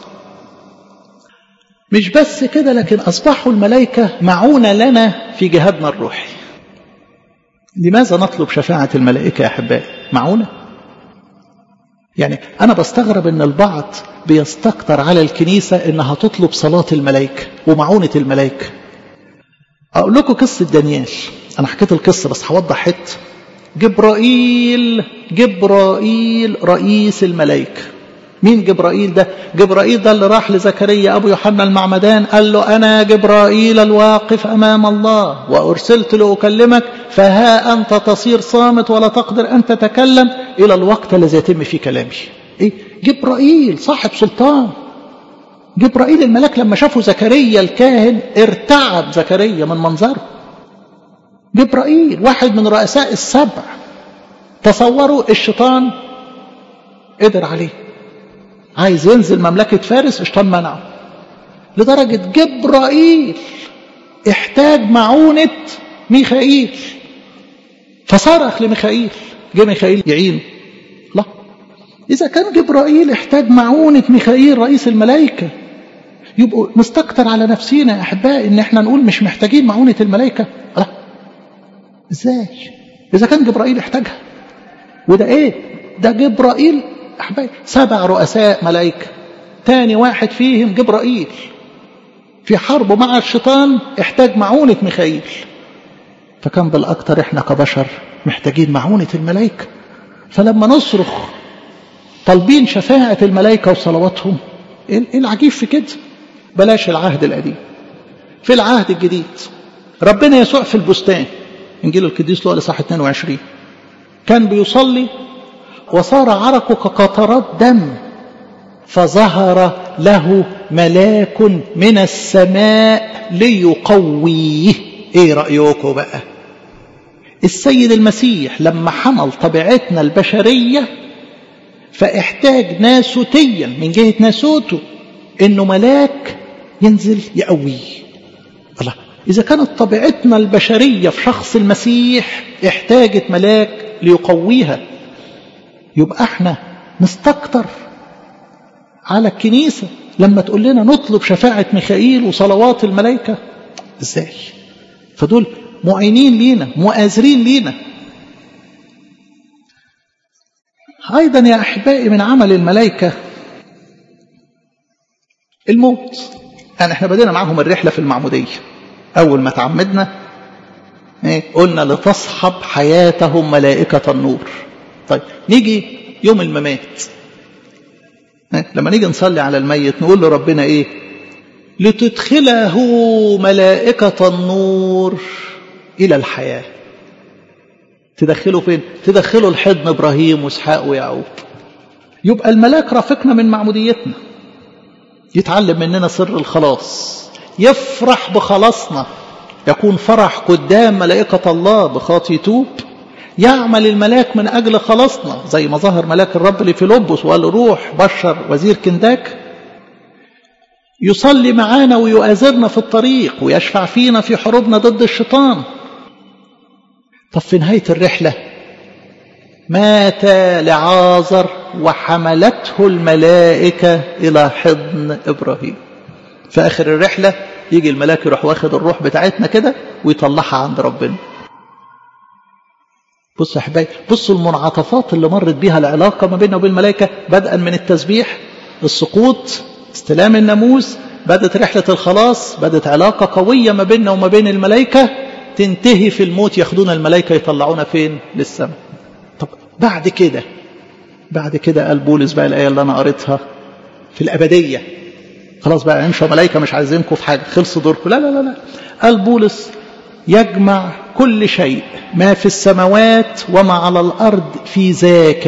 مش بس كده لكن أصبحوا الملائكة معونة لنا في جهادنا الروحي لماذا نطلب شفاعة الملائكة يا أحبائي معونة يعني أنا بستغرب أن البعض بيستكتر على الكنيسة أنها تطلب صلاة الملائكة ومعونة الملائكة أقول لكم قصة دانيال أنا حكيت القصة بس هوضح حتة جبرائيل جبرائيل رئيس الملائكة مين جبرائيل ده جبرائيل ده اللي راح لزكريا أبو يوحنا المعمدان قال له أنا جبرائيل الواقف أمام الله وأرسلت لأكلمك فها أنت تصير صامت ولا تقدر أن تتكلم إلى الوقت الذي يتم فيه كلامي ايه جبرائيل صاحب سلطان جبرائيل الملاك لما شافوا زكريا الكاهن ارتعب زكريا من منظره جبرائيل واحد من رؤساء السبع تصوروا الشيطان قدر عليه عايز ينزل مملكة فارس الشيطان منعه لدرجة جبرائيل احتاج معونة ميخائيل فصرخ لميخائيل جه ميخائيل يعينه لا إذا كان جبرائيل احتاج معونة ميخائيل رئيس الملائكة يبقوا نستكتر على نفسينا يا أحبائي إن احنا نقول مش محتاجين معونة الملائكة لا إزاي إذا كان جبرائيل احتاجها وده إيه ده جبرائيل أحبائي سبع رؤساء ملائكة تاني واحد فيهم جبرائيل في حربه مع الشيطان احتاج معونة ميخائيل فكان بالأكثر احنا كبشر محتاجين معونة الملائكة فلما نصرخ طالبين شفاعة الملائكة وصلواتهم ايه العجيب في كده بلاش العهد القديم في العهد الجديد ربنا يسوع في البستان انجيل القديس لوقا صح 22 كان بيصلي وصار عرقه كقطرات دم فظهر له ملاك من السماء ليقويه ايه رأيكم بقى السيد المسيح لما حمل طبيعتنا البشرية فاحتاج ناسوتيا من جهة ناسوته انه ملاك ينزل يقويه الله إذا كانت طبيعتنا البشرية في شخص المسيح احتاجت ملاك ليقويها يبقى احنا نستكتر على الكنيسة لما تقول لنا نطلب شفاعة ميخائيل وصلوات الملائكة ازاي فدول معينين لينا مؤازرين لينا أيضا يا أحبائي من عمل الملائكة الموت يعني احنا بدينا معاهم الرحلة في المعمودية أول ما تعمدنا ايه قلنا لتصحب حياتهم ملائكة النور طيب نيجي يوم الممات ايه لما نيجي نصلي على الميت نقول له ربنا ايه لتدخله ملائكة النور إلى الحياة تدخله فين تدخله الحضن إبراهيم وإسحاق ويعقوب يبقى الملاك رافقنا من معموديتنا يتعلم مننا سر الخلاص يفرح بخلاصنا يكون فرح قدام ملائكة الله بخاطي توب يعمل الملاك من أجل خلاصنا زي ما ظهر ملاك الرب لفيلبس وقال روح بشر وزير كنداك يصلي معانا ويؤازرنا في الطريق ويشفع فينا في حروبنا ضد الشيطان طب في نهاية الرحلة مات لعازر وحملته الملائكة إلى حضن إبراهيم في آخر الرحلة يجي الملاك يروح واخد الروح بتاعتنا كده ويطلعها عند ربنا بصوا يا حبايبي بصوا المنعطفات اللي مرت بيها العلاقة ما بيننا وبين الملائكة بدءا من التسبيح السقوط استلام الناموس بدت رحلة الخلاص بدت علاقة قوية ما بيننا وما بين الملائكة تنتهي في الموت ياخدونا الملائكة يطلعونا فين للسماء طب بعد كده بعد كده قال بولس بقى الآية اللي أنا قريتها في الأبدية خلاص بقى امشوا ملائكة مش عايزينكم في حاجة خلصوا دوركم لا لا لا لا قال بولس يجمع كل شيء ما في السماوات وما على الأرض في ذاك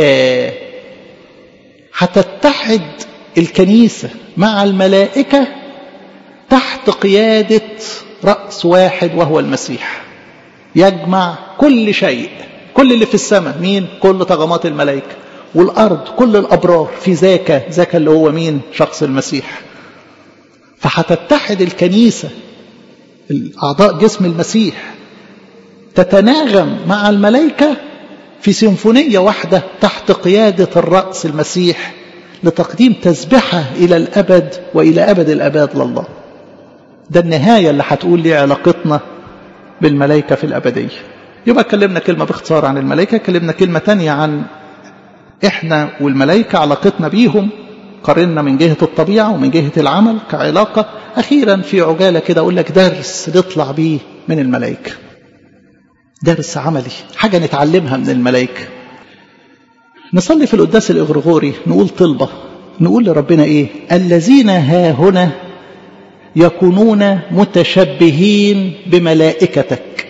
هتتحد الكنيسة مع الملائكة تحت قيادة رأس واحد وهو المسيح يجمع كل شيء كل اللي في السماء مين كل طغمات الملائكة والأرض كل الأبرار في ذاك ذاك اللي هو مين شخص المسيح فهتتحد الكنيسة الأعضاء جسم المسيح تتناغم مع الملائكة في سيمفونية واحدة تحت قيادة الرأس المسيح لتقديم تسبحة إلى الأبد وإلى أبد الأباد لله ده النهاية اللي هتقول لي علاقتنا بالملائكة في الأبدية يبقى اتكلمنا كلمة باختصار عن الملائكة اتكلمنا كلمة تانية عن إحنا والملائكة علاقتنا بيهم قارنا من جهة الطبيعة ومن جهة العمل كعلاقة أخيرا في عجالة كده أقول لك درس نطلع بيه من الملائكة درس عملي حاجة نتعلمها من الملائكة نصلي في القداس الإغرغوري نقول طلبة نقول لربنا إيه الذين ها هنا يكونون متشبهين بملائكتك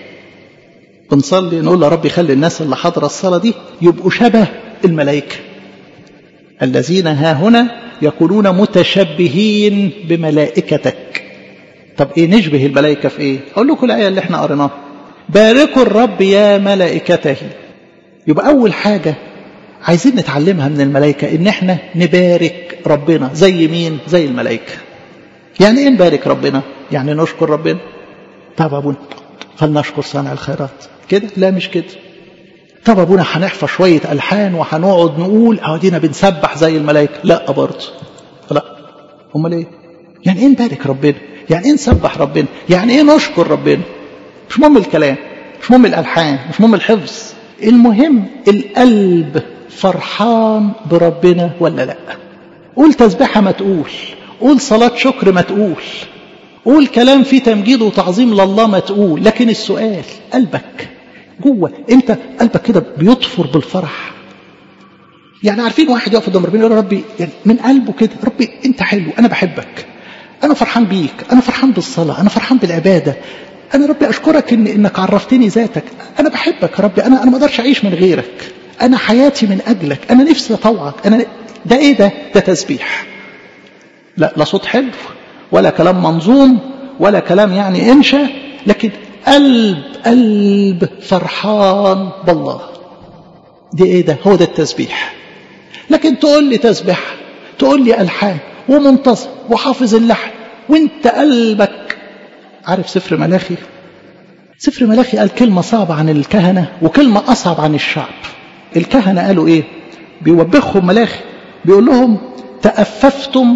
بنصلي نقول يا رب خلي الناس اللي حاضرة الصلاة دي يبقوا شبه الملائكة الذين ها هنا يكونون متشبهين بملائكتك طب ايه نشبه الملائكة في ايه اقول لكم الآية اللي احنا قريناها باركوا الرب يا ملائكته يبقى أول حاجة عايزين نتعلمها من الملائكة إن إحنا نبارك ربنا زي مين؟ زي الملائكة. يعني إيه نبارك ربنا؟ يعني نشكر ربنا. طب أبونا فلنشكر صانع الخيرات. كده؟ لا مش كده. طب أبونا هنحفظ شوية ألحان وهنقعد نقول أهو دينا بنسبح زي الملائكة. لا برضه. لا. أمال إيه؟ يعني إيه نبارك ربنا؟ يعني إيه نسبح ربنا؟ يعني إيه نشكر ربنا؟ مش مهم الكلام، مش مهم الألحان، مش مهم الحفظ. المهم القلب فرحان بربنا ولا لا قول تسبيحة ما تقول قول صلاة شكر ما تقول قول كلام فيه تمجيد وتعظيم لله ما تقول لكن السؤال قلبك جوه انت قلبك كده بيطفر بالفرح يعني عارفين واحد يقف قدام ربنا يقول ربي يعني من قلبه كده ربي انت حلو انا بحبك انا فرحان بيك انا فرحان بالصلاه انا فرحان بالعباده انا ربي اشكرك إن انك عرفتني ذاتك انا بحبك يا ربي انا انا ما اقدرش اعيش من غيرك انا حياتي من اجلك انا نفسي اطوعك انا ده ايه ده ده تسبيح لا لا صوت حلو ولا كلام منظوم ولا كلام يعني انشا لكن قلب قلب فرحان بالله دي ايه ده هو ده التسبيح لكن تقول لي تسبيح تقول لي الحان ومنتصر وحافظ اللحن وانت قلبك عارف سفر ملاخي سفر ملاخي قال كلمة صعبة عن الكهنة وكلمة أصعب عن الشعب الكهنة قالوا إيه بيوبخهم ملاخي بيقول لهم تأففتم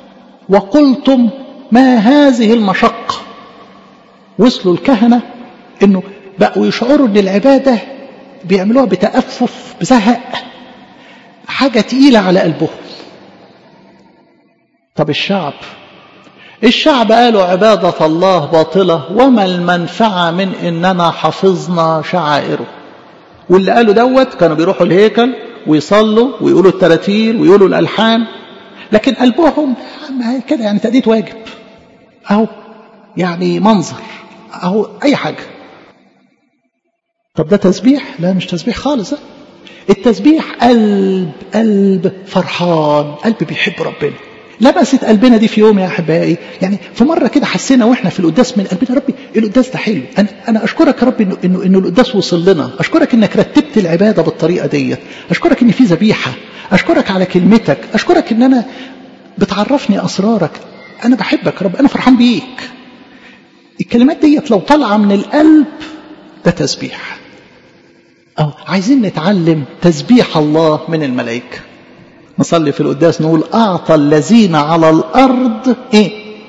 وقلتم ما هذه المشقة وصلوا الكهنة انه بقوا يشعروا ان العبادة بيعملوها بتأفف بزهق حاجة تقيلة على قلبهم طب الشعب الشعب قالوا عبادة الله باطلة وما المنفعة من إننا حفظنا شعائره واللي قالوا دوت كانوا بيروحوا الهيكل ويصلوا ويقولوا التراتير ويقولوا الألحان لكن قلبهم كده يعني تأدية واجب أهو يعني منظر أهو أي حاجة طب ده تسبيح لا مش تسبيح خالص ده. التسبيح قلب قلب فرحان قلب بيحب ربنا لمست قلبنا دي في يوم يا احبائي يعني في مره كده حسينا واحنا في القداس من قلبنا ربي القداس ده حلو انا انا اشكرك يا رب انه انه انه القداس وصل لنا اشكرك انك رتبت العباده بالطريقه ديت اشكرك ان في ذبيحه اشكرك على كلمتك اشكرك ان انا بتعرفني اسرارك انا بحبك يا رب انا فرحان بيك الكلمات ديت لو طالعه من القلب ده تسبيح أو عايزين نتعلم تسبيح الله من الملائكه نصلي في القداس نقول أعطى الذين على الأرض إيه؟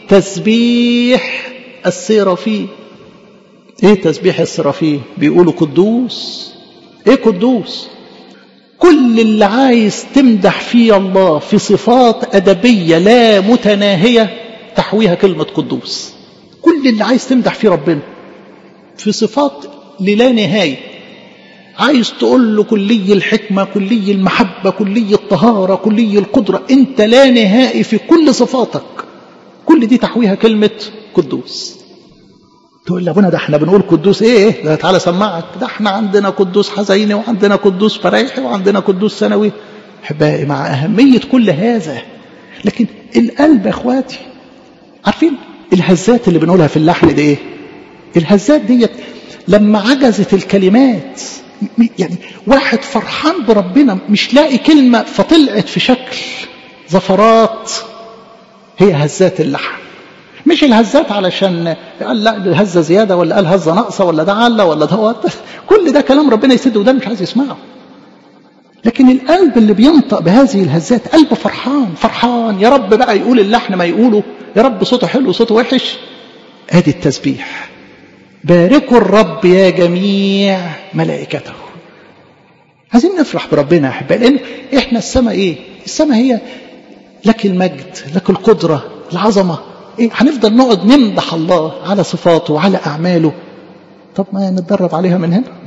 تسبيح السرافين إيه تسبيح السرافين؟ بيقولوا قدوس إيه قدوس؟ كل اللي عايز تمدح فيه الله في صفات أدبية لا متناهية تحويها كلمة قدوس كل اللي عايز تمدح فيه ربنا في صفات للا نهايه عايز تقول له كلي الحكمة كلي المحبة كلي الطهارة كلي القدرة انت لا نهائي في كل صفاتك كل دي تحويها كلمة قدوس تقول لي ابونا ده احنا بنقول قدوس ايه ده تعالى سمعك ده احنا عندنا قدوس حزيني وعندنا قدوس فريحي وعندنا قدوس سنوي احبائي مع اهمية كل هذا لكن القلب يا اخواتي عارفين الهزات اللي بنقولها في اللحن دي ايه الهزات ديت لما عجزت الكلمات يعني واحد فرحان بربنا مش لاقي كلمة فطلعت في شكل زفرات هي هزات اللحن مش الهزات علشان قال لا الهزة زيادة ولا قال هزة ناقصة ولا ده علة ولا ده كل ده كلام ربنا يسد وده مش عايز يسمعه لكن القلب اللي بينطق بهذه الهزات قلب فرحان فرحان يا رب بقى يقول اللحن ما يقوله يا رب صوته حلو صوته وحش ادي التسبيح باركوا الرب يا جميع ملائكته عايزين نفرح بربنا يا احبائي لان احنا السماء ايه السماء هي لك المجد لك القدره العظمه ايه هنفضل نقعد نمدح الله على صفاته وعلى اعماله طب ما نتدرب عليها من هنا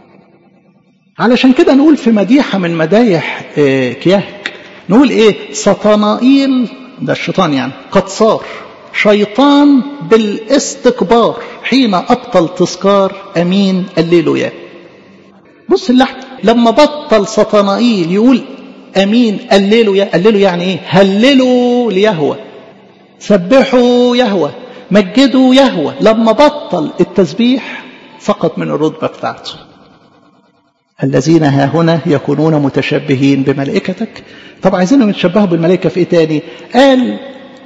علشان كده نقول في مديحه من مدايح إيه كياك نقول ايه سطنائيل ده الشيطان يعني قد صار شيطان بالاستكبار حين أبطل تذكار أمين الليلويا بص اللحن لما بطل سطنائيل يقول امين قللوا يا قللوا يعني ايه هللوا ليهوى سبحوا يهوى مجدوا يهوى لما بطل التسبيح سقط من الرتبه بتاعته الذين ها هنا يكونون متشبهين بملائكتك طب عايزينهم يتشبهوا بالملائكه في ايه تاني قال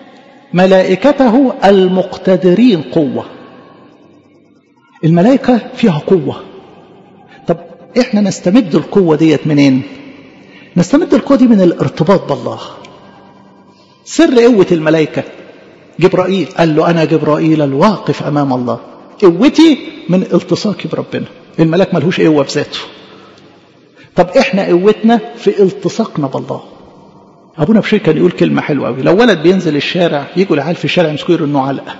ملائكته المقتدرين قوه الملائكه فيها قوه طب احنا نستمد القوه ديت منين نستمد القوه دي من الارتباط بالله سر قوه الملائكه جبرائيل قال له انا جبرائيل الواقف امام الله قوتي من التصاقي بربنا الملاك ملهوش قوه في ذاته طب احنا قوتنا في التصاقنا بالله ابونا بشير كان يقول كلمه حلوه قوي لو ولد بينزل الشارع يجوا العيال في الشارع يمسكوا يرنوا علقه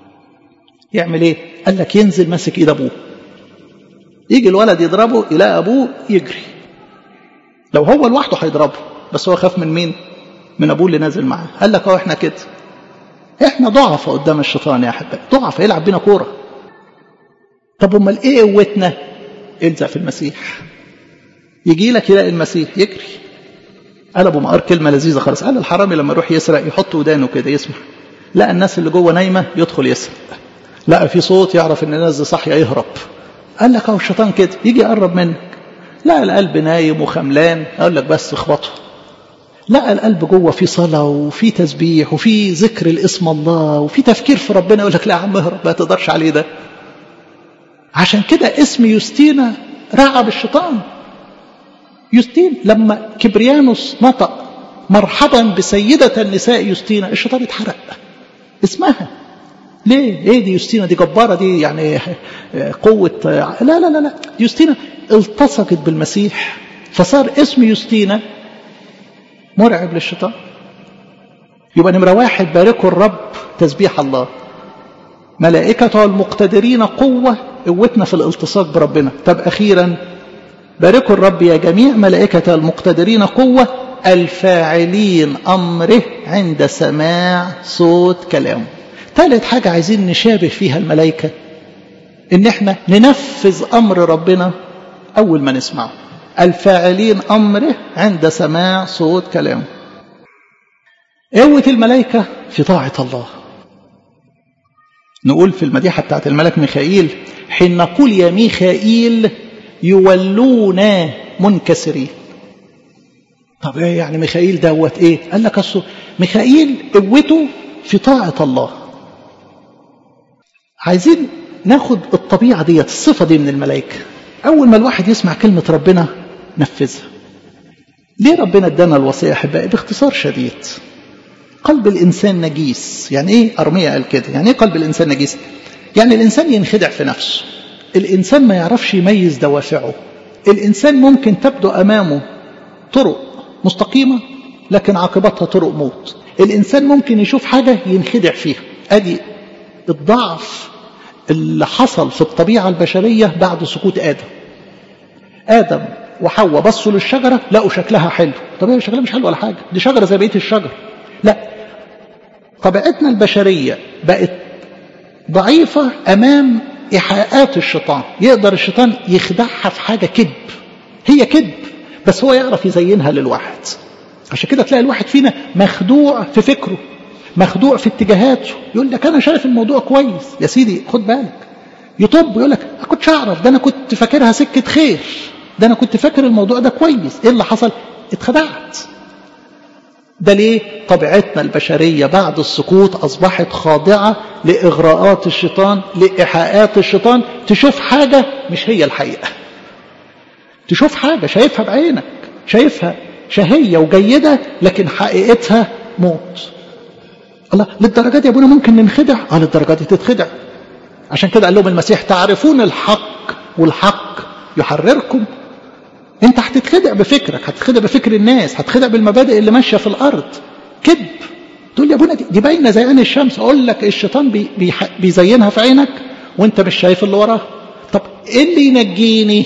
يعمل ايه قال لك ينزل ماسك ايد ابوه يجي الولد يضربه يلاقي ابوه يجري لو هو لوحده هيضربه بس هو خاف من مين من ابوه اللي نازل معاه قال لك اه احنا كده احنا ضعفة قدام الشيطان يا احبائي ضعفة يلعب بينا كوره طب امال ايه قوتنا الزق في المسيح يجي لك يلاقي المسيح يجري قال ابو مقار كلمه لذيذه خالص قال الحرامي لما يروح يسرق يحط ودانه كده يسمع لقى الناس اللي جوه نايمه يدخل يسرق لقى في صوت يعرف ان الناس دي صاحيه يهرب قال لك اهو الشيطان كده يجي يقرب منك لقى القلب نايم وخملان اقول لك بس اخبطه لقى القلب جوه في صلاة وفي تسبيح وفي ذكر الاسم الله وفي تفكير في ربنا يقول لك لا يا عم اهرب ما تقدرش عليه ده عشان كده اسم يوستينا رعب الشيطان يوستين لما كبريانوس نطق مرحبا بسيدة النساء يوستينا الشيطان اتحرق اسمها ليه ايه دي يوستينا دي جبارة دي يعني قوة لا لا لا لا يوستينا التصقت بالمسيح فصار اسم يوستينا مرعب للشيطان يبقى نمرة واحد باركوا الرب تسبيح الله ملائكته المقتدرين قوة قوتنا في الالتصاق بربنا طب أخيرا باركوا الرب يا جميع ملائكته المقتدرين قوة الفاعلين أمره عند سماع صوت كلامه ثالث حاجة عايزين نشابه فيها الملائكة إن احنا ننفذ أمر ربنا أول ما نسمعه الفاعلين أمره عند سماع صوت كلامه قوة الملائكة في طاعة الله نقول في المديحة بتاعت الملك ميخائيل حين نقول يا ميخائيل يولونا منكسرين طب ايه يعني ميخائيل دوت ايه قال لك اصل ميخائيل قوته في طاعة الله عايزين ناخد الطبيعة ديت الصفة دي من الملائكة أول ما الواحد يسمع كلمة ربنا نفذها ليه ربنا ادانا الوصية أحبائي باختصار شديد قلب الإنسان نجيس يعني إيه أرمية قال كده يعني إيه قلب الإنسان نجيس يعني الإنسان ينخدع في نفسه الإنسان ما يعرفش يميز دوافعه الإنسان ممكن تبدو أمامه طرق مستقيمة لكن عاقبتها طرق موت الإنسان ممكن يشوف حاجة ينخدع فيها أدي الضعف اللي حصل في الطبيعة البشرية بعد سقوط آدم آدم وحواء بصوا للشجرة لقوا شكلها حلو طب هي شكلها مش حلو ولا حاجة دي شجرة زي بقية الشجر لا طبيعتنا البشرية بقت ضعيفة أمام إيحاءات الشيطان يقدر الشيطان يخدعها في حاجة كذب هي كذب بس هو يعرف يزينها للواحد عشان كده تلاقي الواحد فينا مخدوع في فكره مخدوع في اتجاهاته يقول لك انا شايف الموضوع كويس يا سيدي خد بالك يطب يقول لك ما كنتش اعرف ده انا كنت فاكرها سكه خير ده انا كنت فاكر الموضوع ده كويس ايه اللي حصل اتخدعت ده ليه طبيعتنا البشريه بعد السقوط اصبحت خاضعه لاغراءات الشيطان لايحاءات الشيطان تشوف حاجه مش هي الحقيقه تشوف حاجه شايفها بعينك شايفها شهيه وجيده لكن حقيقتها موت الله للدرجة دي يا ابونا ممكن ننخدع اه للدرجة دي تتخدع عشان كده قال لهم المسيح تعرفون الحق والحق يحرركم انت هتتخدع بفكرك هتتخدع بفكر الناس هتتخدع بالمبادئ اللي ماشيه في الارض كذب تقول يا ابونا دي, دي باينه زي عين الشمس اقول لك الشيطان بي بي بيزينها في عينك وانت مش شايف اللي وراها طب ايه اللي ينجيني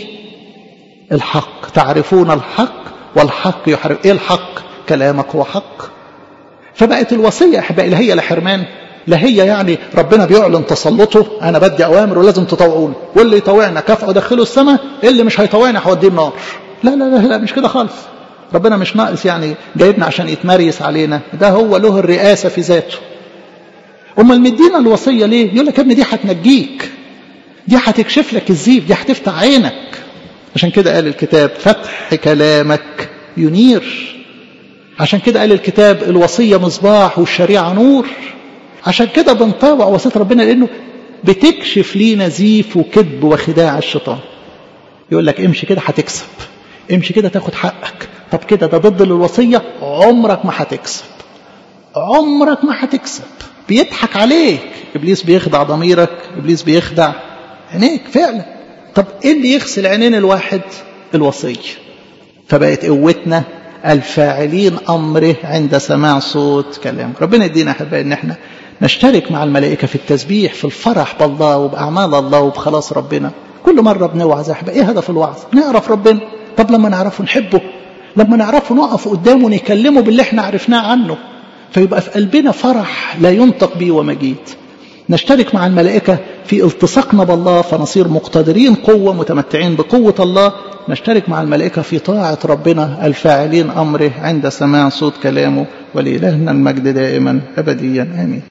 الحق تعرفون الحق والحق يحرر ايه الحق كلامك هو حق فبقت الوصيه احبائي لا هي لا حرمان لا هي يعني ربنا بيعلن تسلطه انا بدي اوامر ولازم تطوعوني واللي يطوعنا كافئه ادخله السماء اللي مش هيطوعني هوديه النار لا لا لا لا مش كده خالص ربنا مش ناقص يعني جايبنا عشان يتمريس علينا ده هو له الرئاسة في ذاته امال مدينا الوصية ليه يقول لك يا ابني دي هتنجيك دي هتكشف لك الزيف دي هتفتح عينك عشان كده قال الكتاب فتح كلامك ينير عشان كده قال الكتاب الوصية مصباح والشريعة نور عشان كده بنطاوع وصية ربنا لأنه بتكشف لينا زيف وكذب وخداع الشيطان يقول لك امشي كده هتكسب امشي كده تاخد حقك طب كده ده ضد الوصية عمرك ما هتكسب عمرك ما هتكسب بيضحك عليك ابليس بيخدع ضميرك ابليس بيخدع عينيك فعلا طب ايه اللي يغسل عينين الواحد الوصيه فبقت قوتنا الفاعلين امره عند سماع صوت كلام ربنا يدينا احبائي ان احنا نشترك مع الملائكه في التسبيح في الفرح بالله وباعمال الله وبخلاص ربنا كل مره بنوعظ يا احبائي ايه هدف الوعظ نعرف ربنا طب لما نعرفه نحبه لما نعرفه نقف قدامه نكلمه باللي احنا عرفناه عنه فيبقى في قلبنا فرح لا ينطق به ومجيد نشترك مع الملائكة في التصاقنا بالله فنصير مقتدرين قوة متمتعين بقوة الله نشترك مع الملائكة في طاعة ربنا الفاعلين أمره عند سماع صوت كلامه ولإلهنا المجد دائما أبديا آمين